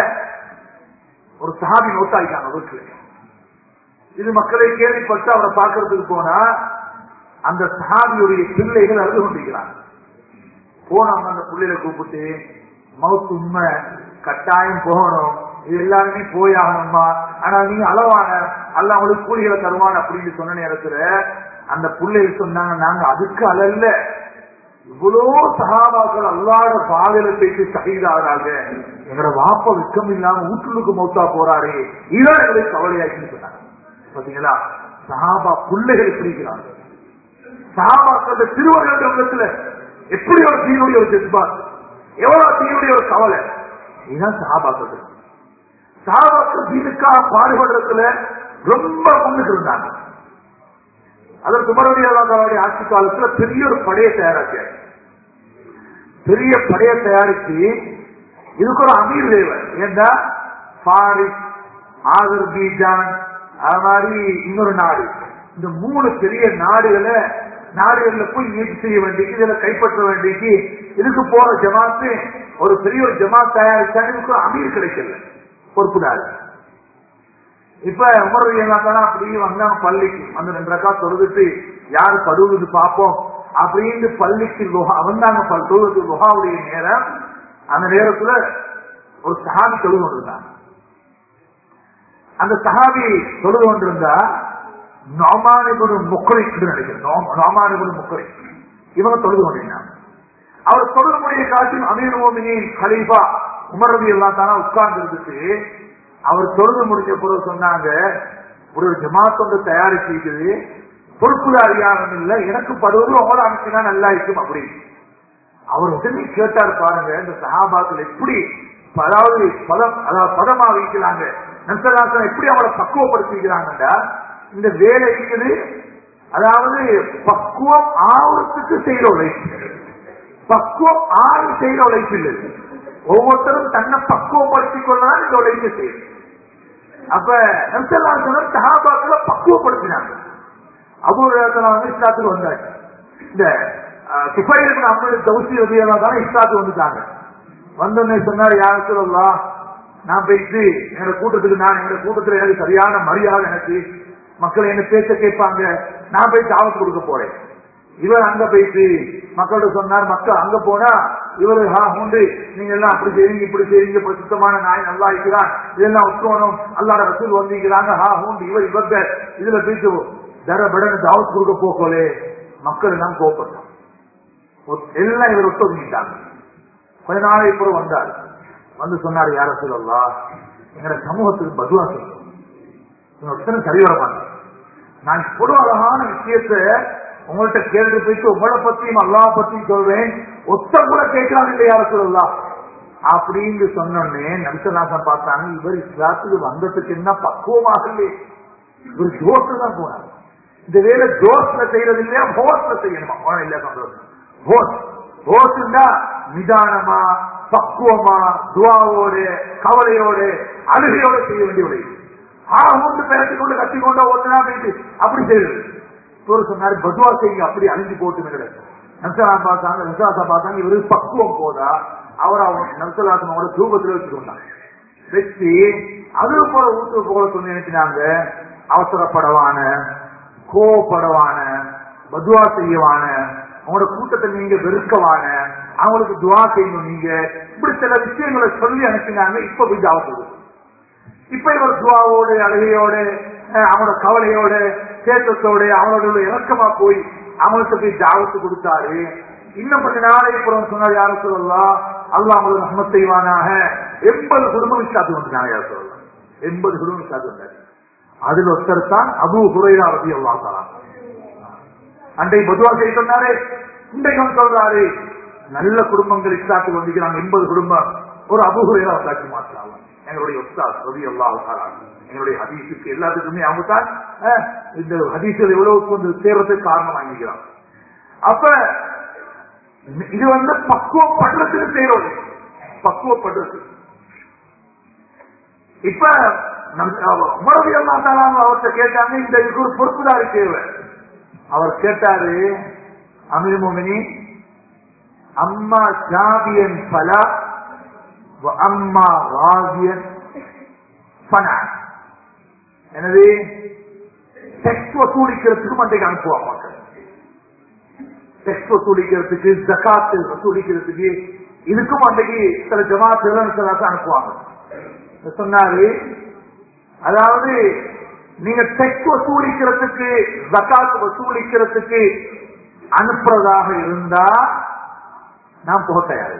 ஒரு சஹாபி மௌத்தாயிட்டாங்க வீட்டுல இது மக்களை கேள்விப்பட்டு அவரை பார்க்கறதுக்கு போனா அந்த சஹாபியுடைய பிள்ளைகள் அழுது கொண்டிருக்கிறாங்க போனவங்க அந்த பிள்ளைகளை கூப்பிட்டு மவுத்து உண்மை கட்டாயம் போகணும் இது எல்லாருமே போய் ஆகணுமா ஆனா நீங்க அளவான அல்ல அவங்களுக்கு கூலிகளை தருவான் அப்படின்னு சொன்ன நேரத்துல அந்த பிள்ளைகள் சொன்னாங்க நாங்க அதுக்கு அழல்ல இவ்வளோ சகாபாக்கள் அல்லாத பாதையில போயிட்டு சகிதாகிறாங்க எங்களோட வாப்ப வெக்கம் இல்லாம வீட்டுக்கு மௌத்தா போறாரு இதான் எங்களுக்கு கவலையாச்சுன்னு சொன்னாங்க பாத்தீங்களா சஹாபா பிள்ளைகள் பிடிக்கிறாங்க சஹாபாக்கள் திருவள்ளுவர் உள்ளத்துல எப்படி ஒரு தீனுடைய ஒரு ஜெஸ்பாத் எவ்வளவு தீனுடைய ஒரு கவலை இதுதான் சஹாபாக்கள் சஹாபாக்கள் தீனுக்காக பாடுபடுறதுல ரொம்ப முன்னுக்கு இருந்தாங்க அதற்கு உமரவியாளர்களுடைய ஆட்சி காலத்துல பெரிய ஒரு படையை தயாரிக்க பெரிய படையை தயாரிச்சு இதுக்கு ஒரு அமீர் தேவர் ஏண்டா பாரிஸ் ஆதர் பீஜான் அது மாதிரி இன்னொரு நாடு இந்த மூணு பெரிய நாடுகளை நாடுகள்ல போய் முயற்சி செய்ய வேண்டியது இதுல கைப்பற்ற வேண்டியது இதுக்கு போற ஜமாத்து ஒரு பெரிய ஒரு ஜமாத் தயாரிச்சா இதுக்கு ஒரு அமீர் கிடைக்கல பொறுப்பு நாடு இப்ப உமர்லாம் அப்படியே வந்தாங்க பள்ளிக்கு அந்த ரெண்டு ரக்கா தொழுதுட்டு யாரு படுவது பார்ப்போம் அப்படின்னு பள்ளிக்கு லுஹா வந்தாங்க தொழுவது லுஹாவுடைய நேரம் அந்த நேரத்துல ஒரு சஹாபி தொழுது கொண்டிருந்தாங்க அந்த சஹாபி தொழுது கொண்டிருந்தா நோமானிபுடு முக்கரை நினைக்கிறேன் நோமானிபுடு முக்கரை இவங்க தொழுது கொண்டிருந்தாங்க அவர் தொழுது முடிய காட்டும் அமீர் ஓமினின் கலீஃபா உமரவி எல்லாம் தானே உட்கார்ந்து இருந்துட்டு அவர் தொழுது முடிஞ்ச பிறகு சொன்னாங்க ஒரு ஜமாத் ஒன்று தயாரிச்சு இருக்குது பொறுப்புதாரியாகவும் இல்லை எனக்கு படுவது உங்களை அனுப்பினா நல்லா இருக்கும் அப்படின்னு அவர் உடனே கேட்டார் பாருங்க இந்த சகாபாக்கள் எப்படி அதாவது பதம் அதாவது பதமா வைக்கிறாங்க நம்சதாசன் எப்படி அவளை பக்குவப்படுத்திக்கிறாங்கடா இந்த வேலை இருக்குது அதாவது பக்குவம் ஆவறதுக்கு செய்யற உழைப்பு பக்குவம் ஆறு செய்யற உழைப்பு இல்லை ஒவ்வொருத்தரும் தன்னை பக்குவப்படுத்திக் கொள்ளதான் இந்த உழைப்பு செய்யும் அப்ப நம்சல்லாசனம் சகாபாக்களை பக்குவப்படுத்தினாங்க அபூர்வத்தில் வந்து இஸ்லாத்துக்கு வந்தாச்சு இந்த சுஃபைலுக்கு அம்மது தௌசி வதியெல்லாம் தானே இஸ்லாத்துக்கு வந்துட்டாங்க வந்தோடனே சொன்னார் யாரும் சொல்லலாம் நான் போயிட்டு என்னோட கூட்டத்துக்கு நான் என்னோட கூட்டத்தில் எனக்கு சரியான மரியாதை எனக்கு மக்கள் என்ன பேச்ச கேட்பாங்க நான் போய் தாவத்து கொடுக்க போறேன் இவர் அங்க போயிட்டு மக்கள்கிட்ட சொன்னார் மக்கள் அங்க போனா இவரு ஹா உண்டு நீங்க எல்லாம் அப்படி செய்வீங்க இப்படி செய்வீங்க இப்படி சுத்தமான நாய் நல்லா இருக்கிறான் இதெல்லாம் உட்கோணும் அல்லாட ரசூல் வந்திருக்கிறாங்க ஹா உண்டு இவர் இவங்க இதுல போயிட்டு தர படன்னு தாவத் கொடுக்க போகலே மக்கள் எல்லாம் கோப்பட்டான் எல்லாம் இவர் ஒத்துக்கிட்டாங்க கொஞ்ச நாளை அப்புறம் வந்தார் வந்து சொன்னார் யார சொல்லலாம் எங்கட சமூகத்துக்கு பதுவா சொல்லும் ஒருத்தனை சரி வர மாட்டேன் நான் இவ்வளவு அழகான விஷயத்த உங்கள்கிட்ட கேட்டு போயிட்டு உங்களை பத்தியும் அல்லா பத்தியும் சொல்றேன் ஒத்த கூட கேட்கலாம் இல்லை யார சொல்லலாம் அப்படின்னு சொன்னோடனே நபிசநாசன் பார்த்தாங்க இவர் இஸ்லாத்துக்கு வந்ததுக்கு என்ன பக்குவமாக இல்லையே இவர் ஜோஸ்ல தான் போனார் இந்த வேலை ஜோஸ்ல செய்யறது இல்லையா ஹோஸ்ல செய்யணுமா போன இல்லையா சொல்றது ஹோஸ் ஹோஸ்னா நிதானமா பக்குவமா துவாவோடு கவலையோடு அழுகையோடு செய்ய வேண்டிய உடைய ஆகுண்டு பேசி கொண்டு கட்டி கொண்டு ஓட்டுனா போயிட்டு அப்படி செய்யுது ஒரு சொன்னாரு பதுவா செய்யுங்க அப்படி அழிஞ்சு போட்டு நம்சலாம் பார்த்தாங்க விசுவாசா பார்த்தாங்க இவரு பக்குவம் போதா அவர் அவங்க நம்சலாசனோட தூபத்தில் வச்சுக்கொண்டாங்க வச்சு அது போல ஊத்து போல சொல்லி நினைச்சினாங்க அவசரப்படவான கோவப்படவான பதுவா செய்யவான அவங்களோட கூட்டத்தை நீங்க வெறுக்கவான அவங்களுக்கு துவா செய்யணும் நீங்க இப்படி சில விஷயங்களை சொல்லி அனுப்பினாங்க இப்ப போய் ஜாவது இப்ப இவர் துவாவோடு அழுகையோடு அவனோட கவலையோடு சேத்தத்தோடு அவனோட இறக்கமா போய் அவங்களுக்கு போய் ஜாவத்து கொடுத்தாரு இன்னும் கொஞ்ச நாளைக்கு அப்புறம் சொன்னார் யார சொல்லலாம் அல்லா அவங்களுக்கு ரஹ்மத் செய்வானாக எண்பது குடும்பம் விசாத்து வந்தாங்க யார சொல்லலாம் எண்பது குடும்பம் விசாத்து வந்தாரு அதில் ஒருத்தர் தான் அபு ஹுரைரா ரதி அல்லா தலா அன்றை பொதுவா செய்ய சொன்னாரு இன்றைக்கும் சொல்றாரு நல்ல குடும்பங்கள் இஸ்லாத்துக்கு வந்திருக்கிறாங்க எண்பது குடும்பம் ஒரு அபு ஹுரைரா வந்தாச்சு மாற்றாங்க எங்களுடைய உஸ்தாத் ரவி அல்லா எங்களுடைய ஹதீஸுக்கு எல்லாத்துக்குமே அவங்க தான் இந்த ஹதீஸ்கள் எவ்வளவு கொஞ்சம் சேர்றதுக்கு காரணம் வாங்கிக்கிறான் அப்ப இது வந்து பக்குவப்படுறதுக்கு செய்யறோம் பக்குவப்படுறது இப்ப உமரவி அல்லா தாலாம் அவர்கிட்ட கேட்டாங்க இந்த இதுக்கு ஒரு பொறுப்புதாரி தேவை அவர் கேட்டாரு அமீர் மோமினி அம்மா ஜாபியன் பலா அம்மா ராஜியன் பனா எனவே டெக்ஸ்ட் வசூலிக்கிறதுக்கும் அன்றைக்கு அனுப்புவாங்க மக்கள் டெக்ஸ்ட் வசூலிக்கிறதுக்கு ஜக்காத்து வசூலிக்கிறதுக்கு இதுக்கும் அன்றைக்கு சில ஜமாத்து அனுப்புவாங்க சொன்னாரு அதாவது நீங்க டெக்ஸ்ட் வசூலிக்கிறதுக்கு ஜக்காத்து வசூலிக்கிறதுக்கு அனுப்புறதாக இருந்தா நான் போக தயார்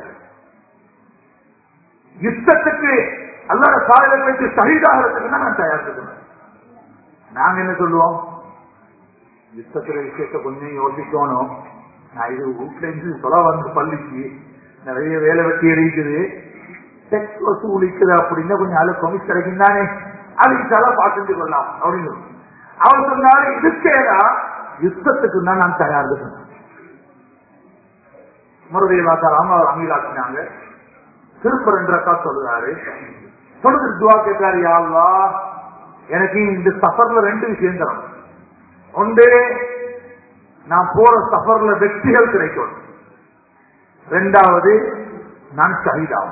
யுத்தத்துக்கு அல்லாத சாதகத்துக்கு சகிதாகிறதுக்கு நான் தயார் இருக்கணும் நாங்க என்ன சொல்லுவோம் யுத்தத்துல விஷயத்த கொஞ்சம் யோசிக்கணும் நான் இது வீட்டுல இருந்து சொல்ல வந்து பள்ளிக்கு நிறைய வேலை வெட்டி இருக்குது டெக்ஸ் வசூலிக்குது அப்படின்னா கொஞ்சம் ஆளு கொமிஸ் கிடைக்கும் தானே அதுக்கு சில பார்த்துட்டு கொள்ளலாம் அப்படின்னு அவர் சொன்னாரு இதுக்கேதான் யுத்தத்துக்கு தான் நான் தயார் சொன்னேன் மறுபடியும் வாசாராம அவர் அமீராக்கினாங்க திருப்ப ரெண்டு ரக்கா சொல்லுறாரு சொல்லுது துவா கேட்டாரு யாழ்லா எனக்கு இந்த சஃபர்ல ரெண்டு விஷயம் தரணும் ஒன்று நான் போற சஃபர்ல வெற்றிகள் கிடைக்கும் ரெண்டாவது நான் ஷஹீதாகும்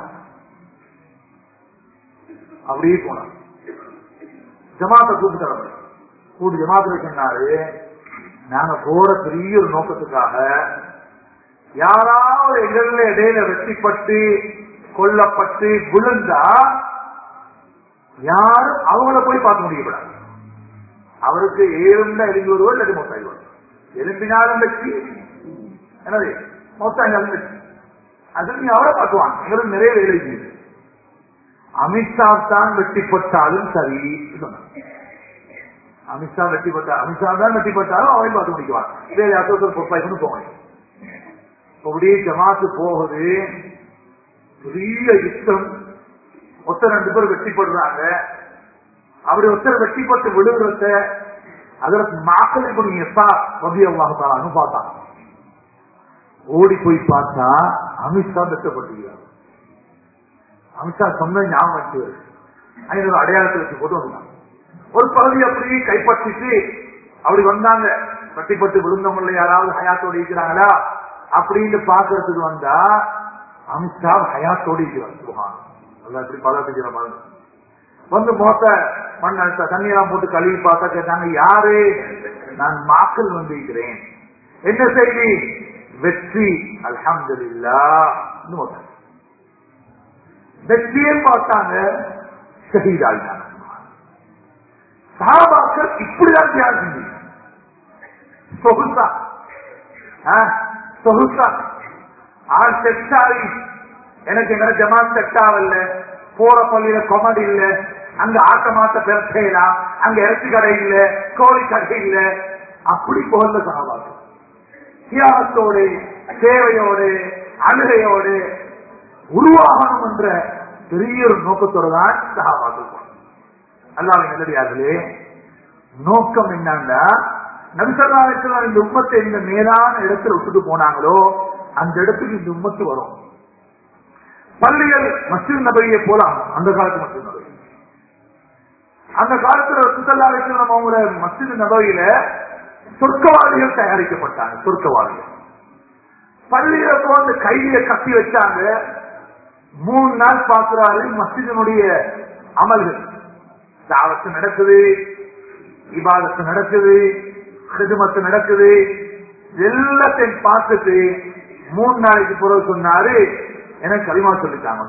அப்படியே போனார் ஜமாத்தை கூப்பிட்டு தரணும் கூட்டு ஜமாத்துல சொன்னாரு நாங்க போற பெரிய ஒரு நோக்கத்துக்காக யாராவது எங்கள இடையில வெற்றிப்பட்டு கொல்லப்பட்டு விழுந்தா யாரும் அவங்கள போய் பார்க்க முடியக்கூடாது அவருக்கு ஏழுந்தா எழுதி வருவோம் இல்லாட்டி மொத்தாய்வார் எலும்பினாலும் வெற்றி எனவே மொத்தாய்னாலும் வெற்றி அது நீ அவரை பார்க்குவாங்க எங்களுக்கு நிறைய வேலை இருக்குது அமித்ஷா தான் வெட்டிப்பட்டாலும் சரி அமித்ஷா வெட்டிப்பட்டா அமித்ஷா தான் வெட்டிப்பட்டாலும் அவன் பார்த்து முடிக்குவான் வேற யாருக்கும் பொறுப்பாய்க்கு போகணும் அப்படியே ஜமாத்து போகுது பெரிய யுத்தம் ஒருத்தர் ரெண்டு பேர் வெட்டிப்படுறாங்க அப்படி ஒருத்தர் வெட்டிப்பட்டு விழுகிறத அதற்கு மாக்களை எப்பா ரபியல்லாஹாலும் பார்த்தாங்க ஓடி போய் பார்த்தா அமித்ஷா வெட்டப்பட்டுகிறார் அமித்ஷா சொன்ன ஞாபகம் வச்சு ஐநூறு அடையாளத்தை வச்சு போட்டு வந்தாங்க ஒரு பகுதி அப்படியே கைப்பற்றிட்டு அப்படி வந்தாங்க கட்டிப்பட்டு விழுந்தவங்கள யாராவது ஹயாத்தோடு இருக்கிறாங்களா அப்படின்னு பாக்குறதுக்கு வந்தா அமித்ஷா ஹயாத்தோடு இருக்கிறார் சுகான் நல்லா இப்படி பதவிக்கிற மாதிரி வந்து மோத்த மண் தண்ணியெல்லாம் போட்டு கழுவி பார்த்தா கேட்டாங்க யாரு நான் மாக்கள் வந்திருக்கிறேன் என்ன செய்தி வெற்றி அல்ஹம்துல்லா வெற்றியே பார்த்தாங்க ஷஹீதாயிட்டாங்க சாபாக்கள் இப்படிதான் தியாகம் செஞ்சீங்க சொகுசா சொகுசா ஆள் செட்டாரி எனக்கு எங்க ஜமாத் செட்டாவல்ல போற பள்ளியில கொமடி இல்ல அங்க ஆட்டமாட்ட பெறலாம் அங்க இறைச்சி கடை இல்ல கோழி கடை இல்ல அப்படி போகல சகாபாக்கள் தியாகத்தோடு சேவையோடு அழுகையோடு உருவாகணும் என்ற பெரிய ஒரு நோக்கத்தோடு தான் சகாபாக்கள் போனாங்க. அல்லாஹ்வின் நல்லடியார்களே நோக்கம் என்னன்னா நபிசல்லாத்துல இந்த உம்மத்தை இந்த மேலான இடத்துல விட்டுட்டு போனாங்களோ அந்த இடத்துக்கு இந்த உம்மத்து வரும் பள்ளிகள் மஸ்ஜித் நபரியை போலாம் அந்த காலத்து மஸ்ஜித் நபரி அந்த காலத்துல சுத்தல்லாவிற்கு நம்ம அவங்கள மஸ்ஜித் நபரியில சொர்க்கவாதிகள் தயாரிக்கப்பட்டாங்க சொர்க்கவாதிகள் பள்ளியில போந்து கையில கட்டி வச்சாங்க மூணு நாள் பார்க்கிறாரு மஸ்ஜிதனுடைய அமல்கள் தாவத்து நடக்குது இபாதத்து நடக்குது ஹிதுமத்து நடக்குது எல்லாத்தையும் பார்த்துட்டு மூணு நாளைக்கு பிறகு சொன்னாரு எனக்கு களிமா சொல்லிட்டாங்க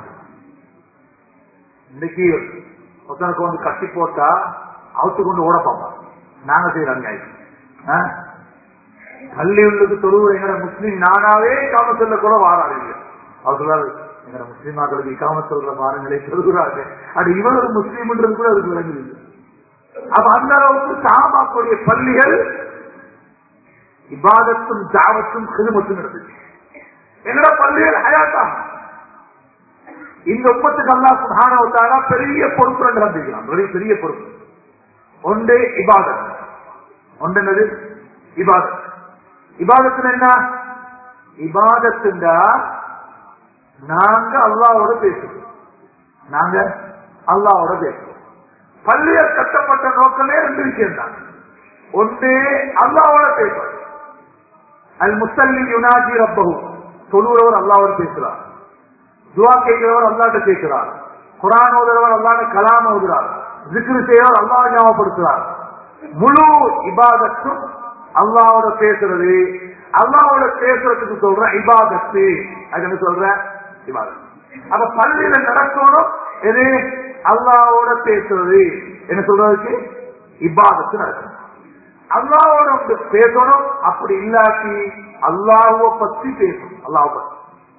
இன்னைக்கு ஒருத்தனுக்கு வந்து கட்டி போட்டா அவுத்து கொண்டு ஓட பார்ப்பான் நாங்க செய்யற அநியாயம் ஆ? பள்ளி உள்ளது தொழுவது எங்கட முஸ்லீம் நானாவே காம சொல்ல கூட வாராது அவர் சொல்றாரு எங்கட முஸ்லீம் ஆக்களுக்கு காம சொல்ற பாருங்களே சொல்கிறாரு அது இவரது முஸ்லீம்ன்றது கூட அதுக்கு விளங்குது அப்ப அந்த அளவுக்கு சாபாக்குடைய பள்ளிகள் இபாதத்தும் தாவத்தும் கிருமத்தும் நடந்துச்சு எங்கட பள்ளிகள் ஹயாத்தா இந்த உப்பத்துக்கு அல்லா சுகானவத்தாரா பெரிய பொறுப்பு ரெண்டு நடந்துக்கிறான் பெரிய பெரிய பொறுப்பு ஒன்று இபாதத் ஒன்று என்னது இபாதத் இபாதத்துல என்ன இபாதத்துண்டா நாங்க அல்லாவோட பேசுறோம் நாங்க அல்லாவோட பேசுறோம் பள்ளியர் கட்டப்பட்ட நோக்கமே ரெண்டு விஷயம் தான் ஒன்று அல்லாவோட பேசுறது அல் முசல்லி யுனாஜி ரப்பகு தொழுகிறவர் அல்லாவோட பேசுறார் துவா கேட்கிறவர் அல்லாட்ட கேட்கிறார் குரான் ஓதுறவர் அல்லாட கலாம் ஓதுறார் ஜிக்ரு செய்யவர் அல்லாஹ் ஞாபகப்படுத்துறார் முழு இபாதத்தும் அல்லாவோட பேசுறது அல்லாவோட பேசுறதுக்கு சொல்ற இபாதத்து அது என்ன சொல்ற இபாதத் அப்ப பள்ளியில நடக்கணும் எது அல்லாவோட பேசுறது என்ன சொல்றதுக்கு இபாதத்து நடக்கணும் அல்லாவோட வந்து பேசணும் அப்படி இல்லாட்டி அல்லாஹுவ பத்தி பேசணும் அல்லாஹ் பத்தி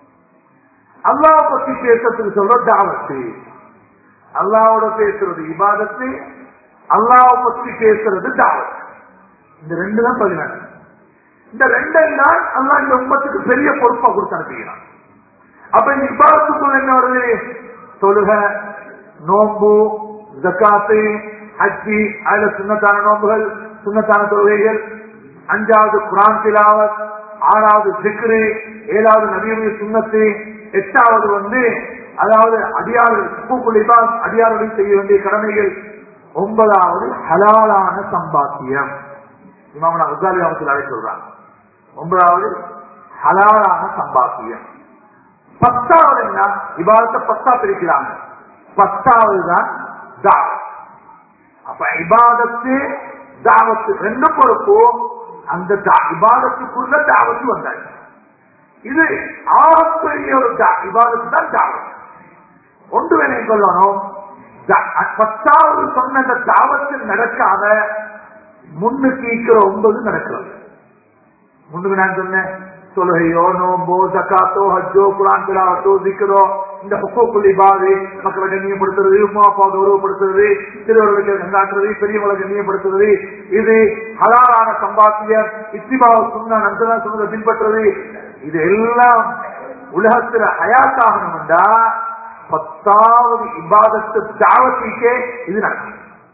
அல்லாஹ் பத்தி பேசுறதுக்கு சொல்ற தாவத்து அல்லாவோட பேசுறது இபாதத்து அல்லாஹ் பத்தி பேசுறது தாவத் இந்த ரெண்டு தான் பதினாறு இந்த ரெண்டையும் தான் அல்லாஹ் இந்த உம்மத்துக்கு பெரிய பொறுப்பா கொடுத்து அனுப்புகிறான் அப்ப இந்த இபாதத்துக்குள்ள என்ன வருது தொழுக நோம்பு ஜக்காத்து ஹஜ்ஜி அதுல சுண்ணத்தான நோம்புகள் சுண்ணத்தான தொழுகைகள் அஞ்சாவது குரான் திலாவத் ஆறாவது சிக்ரு ஏழாவது நவீன சுண்ணத்து எட்டாவது வந்து அதாவது அடியார்கள் பூக்குள்ளிப்பா அடியார்கள் செய்ய வேண்டிய கடமைகள் ஒன்பதாவது ஹலாலான சம்பாத்தியம் இமாமனா உசாலி அவத்தில் அழை சொல்றாங்க ஒன்பதாவது ஹலாலான சம்பாத்தியம் பத்தாவது என்ன இபாதத்தை பத்தா பிரிக்கிறாங்க பத்தாவது தான் தாவத் அப்ப இபாதத்து தாவத்து ரெண்டு பொறுப்பு அந்த தா- இபாதத்துக்குள்ள தாவத்து வந்தாங்க இது ஆகப்பெரிய ஒரு தா- இபாதத்து தான் தாவத் ஒன்று வேணை சொல்லணும் தா- பத்தாவது சொன்ன அந்த தாவத்து நடக்காத முன்னுக்கு இருக்கிற ஒன்பது நடக்கிறது முன்னுக்கு நான் சொன்னேன் தொழுகையோ நோம்போ ஜக்காத்தோ ஹஜ்ஜோ குரான் திலாவத்தோ திக்கிறோ இந்த ஹுக்கூக்குள் இபாது மக்களை கண்ணியப்படுத்துறது உமா அப்பா கௌரவப்படுத்துறது சிறுவர்களுக்கு கண்டாற்றுறது பெரியவங்களை கண்ணியப்படுத்துறது இது ஹலாலான சம்பாத்தியம் இத்திபாவ சொன்ன நந்தனா சொன்னதை பின்பற்றுறது இது எல்லாம் உலகத்துல ஹயாத்தாகணும்டா பத்தாவது இபாதத்து தாவத்திக்கே இது நடக்கும்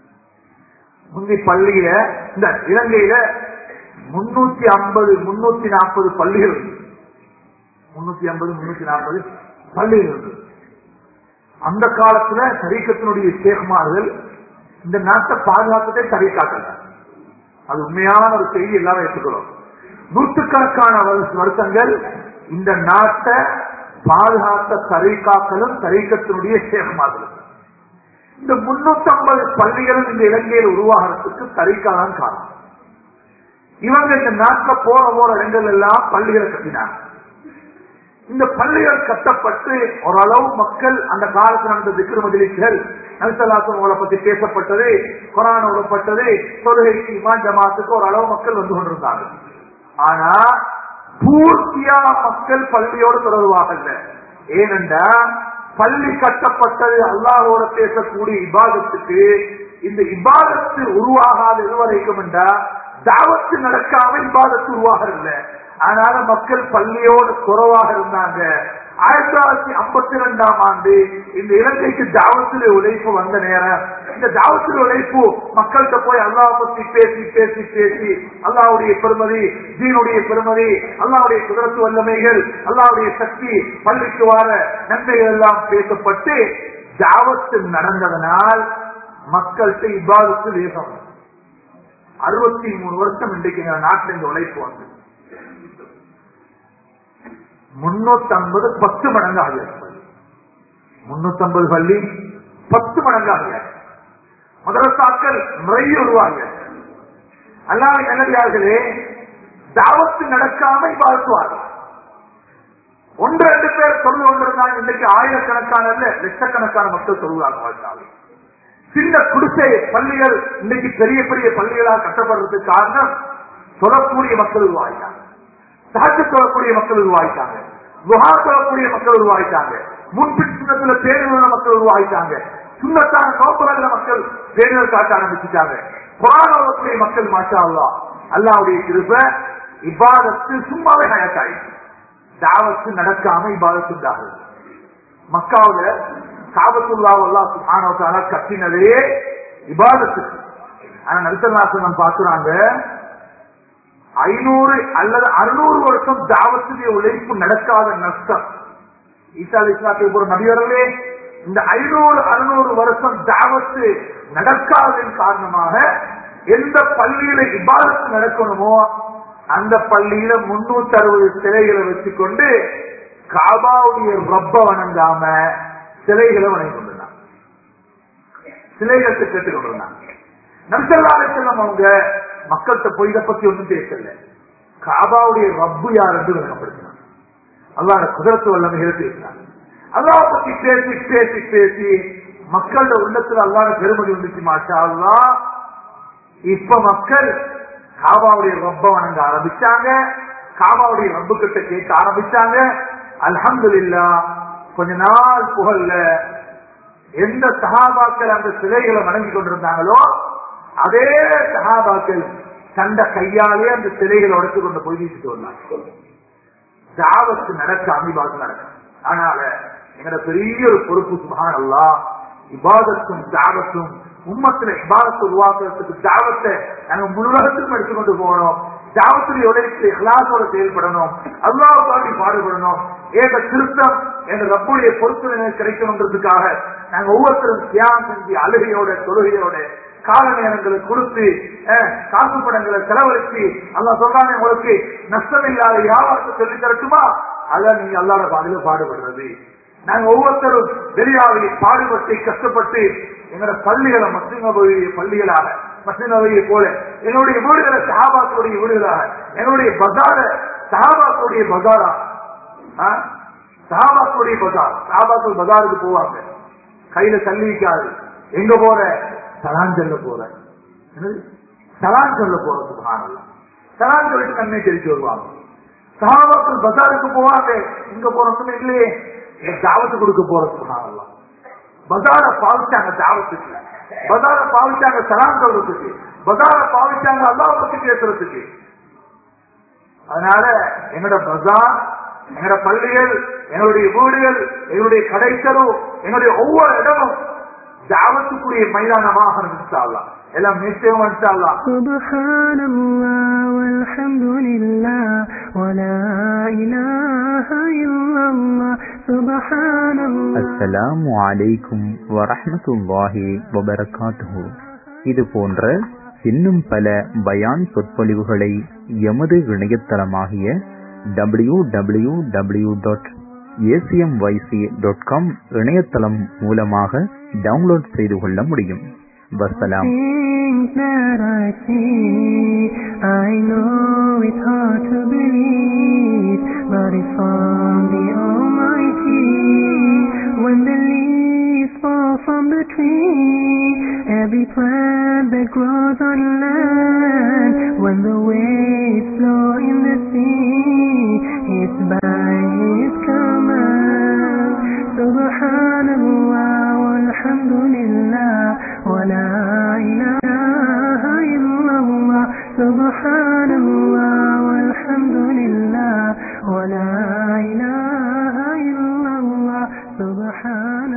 முந்தி பள்ளியில இந்த இலங்கையில முன்னூத்தி ஐம்பது முன்னூத்தி நாற்பது பள்ளிகள் இருக்கு. முன்னூத்தி ஐம்பது முன்னூத்தி நாற்பது பள்ளிகள் இருக்கு. அந்த காலத்துல தரீக்கத்தினுடைய சேகுமார்கள் இந்த நாட்டை பாதுகாக்கத்தே தரீக்காக்கல அது உண்மையான ஒரு செய்தி எல்லாரும் ஏற்றுக்கிறோம் நூற்றுக்கணக்கான வருஷ- வருஷங்கள் இந்த நாட்டை பாதுகாத்த தரீக்காக்களும் தரீக்கத்தினுடைய சேகுமார்களும் இந்த முன்னூத்தி ஐம்பது பள்ளிகளும் இந்த இலங்கையில் உருவாகிறதுக்கு தரிக்கா தான் காரணம் இவங்க இந்த நாட்டில் போற போற இடங்கள் எல்லாம் பள்ளிகளை கட்டினாங்க இந்த பள்ளிகள் கட்டப்பட்டு ஓரளவு மக்கள் அந்த காலத்தில் நடந்த திக்ரு மஜிலிஸ்கள் நல்சலாசம் உங்களை பத்தி பேசப்பட்டது குரான் ஓடப்பட்டது தொழுகைக்கு இமான் ஜமாத்துக்கு ஓரளவு மக்கள் வந்து கொண்டிருந்தாங்க ஆனா பூர்த்தியா மக்கள் பள்ளியோடு தொடர்பாகல ஏனென்றா பள்ளி கட்டப்பட்டது அல்லாஹோட பேசக்கூடிய இபாதத்துக்கு இந்த இபாதத்து உருவாகாத இதுவரைக்கும் என்றா தாவத்து நடக்காம இபாதத்து உருவாகல அதனால மக்கள் பள்ளியோடு குறைவாக இருந்தாங்க ஆயிரத்தி தொள்ளாயிரத்தி ஐம்பத்தி ரெண்டாம் ஆண்டு இந்த இலங்கைக்கு தாவத்திலே உழைப்பு வந்த நேரம் இந்த தாவத்தில் உழைப்பு மக்கள்கிட்ட போய் அல்லாஹ் பத்தி பேசி பேசி பேசி அல்லாவுடைய பெருமதி தீனுடைய பெருமதி அல்லாவுடைய குதிரத்து வல்லமைகள் அல்லாவுடைய சக்தி பள்ளிக்கு வார நன்மைகள் எல்லாம் பேசப்பட்டு தாவத்து நடந்ததனால் மக்கள்கிட்ட இவ்வாறு வேகம் அறுபத்தி மூணு வருஷம் இன்றைக்கு எங்க நாட்டில் இந்த உழைப்பு வந்து முன்னூத்தி ஐம்பது பத்து மடங்கு ஆகியாச்சு முன்னூத்தி ஐம்பது பள்ளி பத்து மடங்கு ஆகியாச்சு மதரசாக்கள் நிறைய உருவாங்க அல்லாத நல்லதார்களே தாவத்து நடக்காம வாழ்த்துவார்கள் ஒன்று ரெண்டு பேர் சொல்லு கொண்டிருந்தாங்க இன்னைக்கு ஆயிரக்கணக்கான இல்ல லட்சக்கணக்கான மக்கள் சொல்லுவாங்க வாழ்த்தாங்க சின்ன குடிசை பள்ளிகள் இன்னைக்கு பெரிய பெரிய பள்ளிகளாக கட்டப்படுறதுக்கு காரணம் சொல்லக்கூடிய மக்கள் உருவாயிட்டாங்க சகஜ சொல்லக்கூடிய மக்கள் உருவாயிட்டாங்க குஹா சொல்லக்கூடிய மக்கள் உருவாயிட்டாங்க முன்பின் சுண்ணத்துல பேருள்ள மக்கள் உருவாயிட்டாங்க சுண்ணத்தான நோக்கங்கள மக்கள் பேருகள் காட்ட ஆரம்பிச்சுட்டாங்க குரான் ஓதக்கூடிய மக்கள் மாஷா அல்லா அல்லாவுடைய திருப்ப இவ்வாதத்து சும்மாவே ஹயத்தாயிடுச்சு தாவத்து நடக்காம இவ்வாதத்துண்டார்கள் மக்காவுல காபத்துல்லாவல்லா சுபானவத்தால கட்டினதே இபாதத்துக்கு ஆனா நரிசல்லாசனம் பாக்குறாங்க ஐநூறு அல்லது அறுநூறு வருஷம் தாவத்துடைய உழைப்பு நடக்காத நஷ்டம் ஈசா இஸ்லாத்துக்கு ஒரு நபியர்களே இந்த ஐநூறு அறுநூறு வருஷம் தாவத்து நடக்காததன் காரணமாக எந்த பள்ளியில இபாதத்து நடக்கணுமோ அந்த பள்ளியில முன்னூத்தி அறுபது சிலைகளை வச்சுக்கொண்டு காபாவுடைய ரப்ப வணங்காம சிலைகளை வணங்கி கொண்டிருந்தாங்க சிலைகளுக்கு கேட்டுக் கொண்டிருந்தாங்க நம்சல்லாலை செல்லம் அவங்க மக்கள்கிட்ட போய் இதை பத்தி ஒன்றும் பேசல காபாவுடைய ரப்பு யார் என்று விளக்கப்படுத்தினாங்க அல்லாத குதிரத்து வல்லமைகளை பேசினாங்க அல்லா பத்தி பேசி பேசி பேசி மக்களோட உள்ளத்துல அல்லாத பெருமதி வந்துச்சு மாஷா அல்லா இப்ப மக்கள் காபாவுடைய ரப்ப வணங்க ஆரம்பிச்சாங்க காபாவுடைய ரப்பு கிட்ட கேட்க ஆரம்பிச்சாங்க அல்ஹம்து இல்லா கொஞ்ச நாள் புகழ்ல எந்த சகாபாக்கள் அந்த சிலைகளை வணங்கி கொண்டிருந்தாங்களோ அதே சகாபாக்கள் தந்த கையாலே அந்த சிலைகளை உடைச்சு கொண்டு போய் வீசிட்டு வந்தாங்க தாவத்து நடக்க அமிபாத்து நடக்கும் அதனால எங்கட பெரிய ஒரு பொறுப்பு சுபான் அல்லா இபாதத்தும் தாவத்தும் உம்மத்துல இபாதத்தை உருவாக்குறதுக்கு தாவத்தை நாங்க முழுவதுக்கும் எடுத்துக்கொண்டு போகணும் தாவத்துடைய உழைப்பு இஹ்லாசோட செயல்படணும் அல்லாவுக்காண்டி பாடுபடணும் ஏக திருத்தம் என்ற ரப்புடைய பொறுப்பு கிடைக்கணுன்றதுக்காக நாங்க ஒவ்வொருத்தரும் தியானம் செஞ்சு அழுகையோட தொழுகையோட கால நேரங்களை கொடுத்து காசு படங்களை செலவழித்து அல்லா சொல்றாங்க உங்களுக்கு நஷ்டம் இல்லாத வியாபாரத்தை சொல்லி தரட்டுமா அதான் நீங்க அல்லாத பாதையில பாடுபடுறது நாங்க ஒவ்வொருத்தரும் வெளியாவி பாடுபட்டு கஷ்டப்பட்டு எங்களோட பள்ளிகளை மசினபதிய பள்ளிகளாக மசினபதியை போல எங்களுடைய வீடுகளை சஹாபாக்களுடைய வீடுகளாக எங்களுடைய பஜார சஹாபாக்களுடைய பஜாரா சஹாபாக்களுடைய பஜார் சஹாபாக்கள் பஜாருக்கு போவாங்க கையில தள்ளிக்காது எங்க போற சலான் சொல்ல போற சலான் சொல்ல போற சுகானல்ல சலான் சொல்லிட்டு கண்ணை தெரிச்சு வருவாங்க சஹாபாக்கள் பஜாருக்கு போவாங்க இங்க போறதுன்னு இல்லையே தாவத்து கொடுக்க போற சுகானல்ல பஜார பாவிச்சாங்க தாவத்துக்கு பஜார பாவிச்சாங்க சலான் சொல்றதுக்கு பஜார பாவிச்சாங்க அல்லாஹ் பத்தி பேசுறதுக்கு அதனால எங்களோட பஜார் எங்களோட பள்ளிகள் எங்களுடைய வீடுகள் எங்களுடைய கடைத்தரு எங்களுடைய ஒவ்வொரு இடமும் தாவத்துக்குரிய மைதானமாக இருந்துச்சாலாம் எல்லாம் நிச்சயம் வந்துச்சாலாம் سبحان الله والحمد لله ولا إله إلا الله سبحان الله அஸ்ஸலாமு அலைக்கும் வரஹ்மத்துல்லாஹி வபரகாத்துஹு இது போன்ற இன்னும் பல பயான் சொற்பொழிவுகளை எமது இணையதளமாகிய W W W dot ACMYC dot com இணையதளம் மூலமாக டவுன்லோட் செய்து கொள்ள முடியும் வசலாம் Things that I see, I know it's hard to believe, but it's from the Almighty. When the leaves fall from the tree, every plant that grows on land, when the waves flow in the sea, it's by His command. سبحان الله والحمد لله ولا إله إلا الله سبحان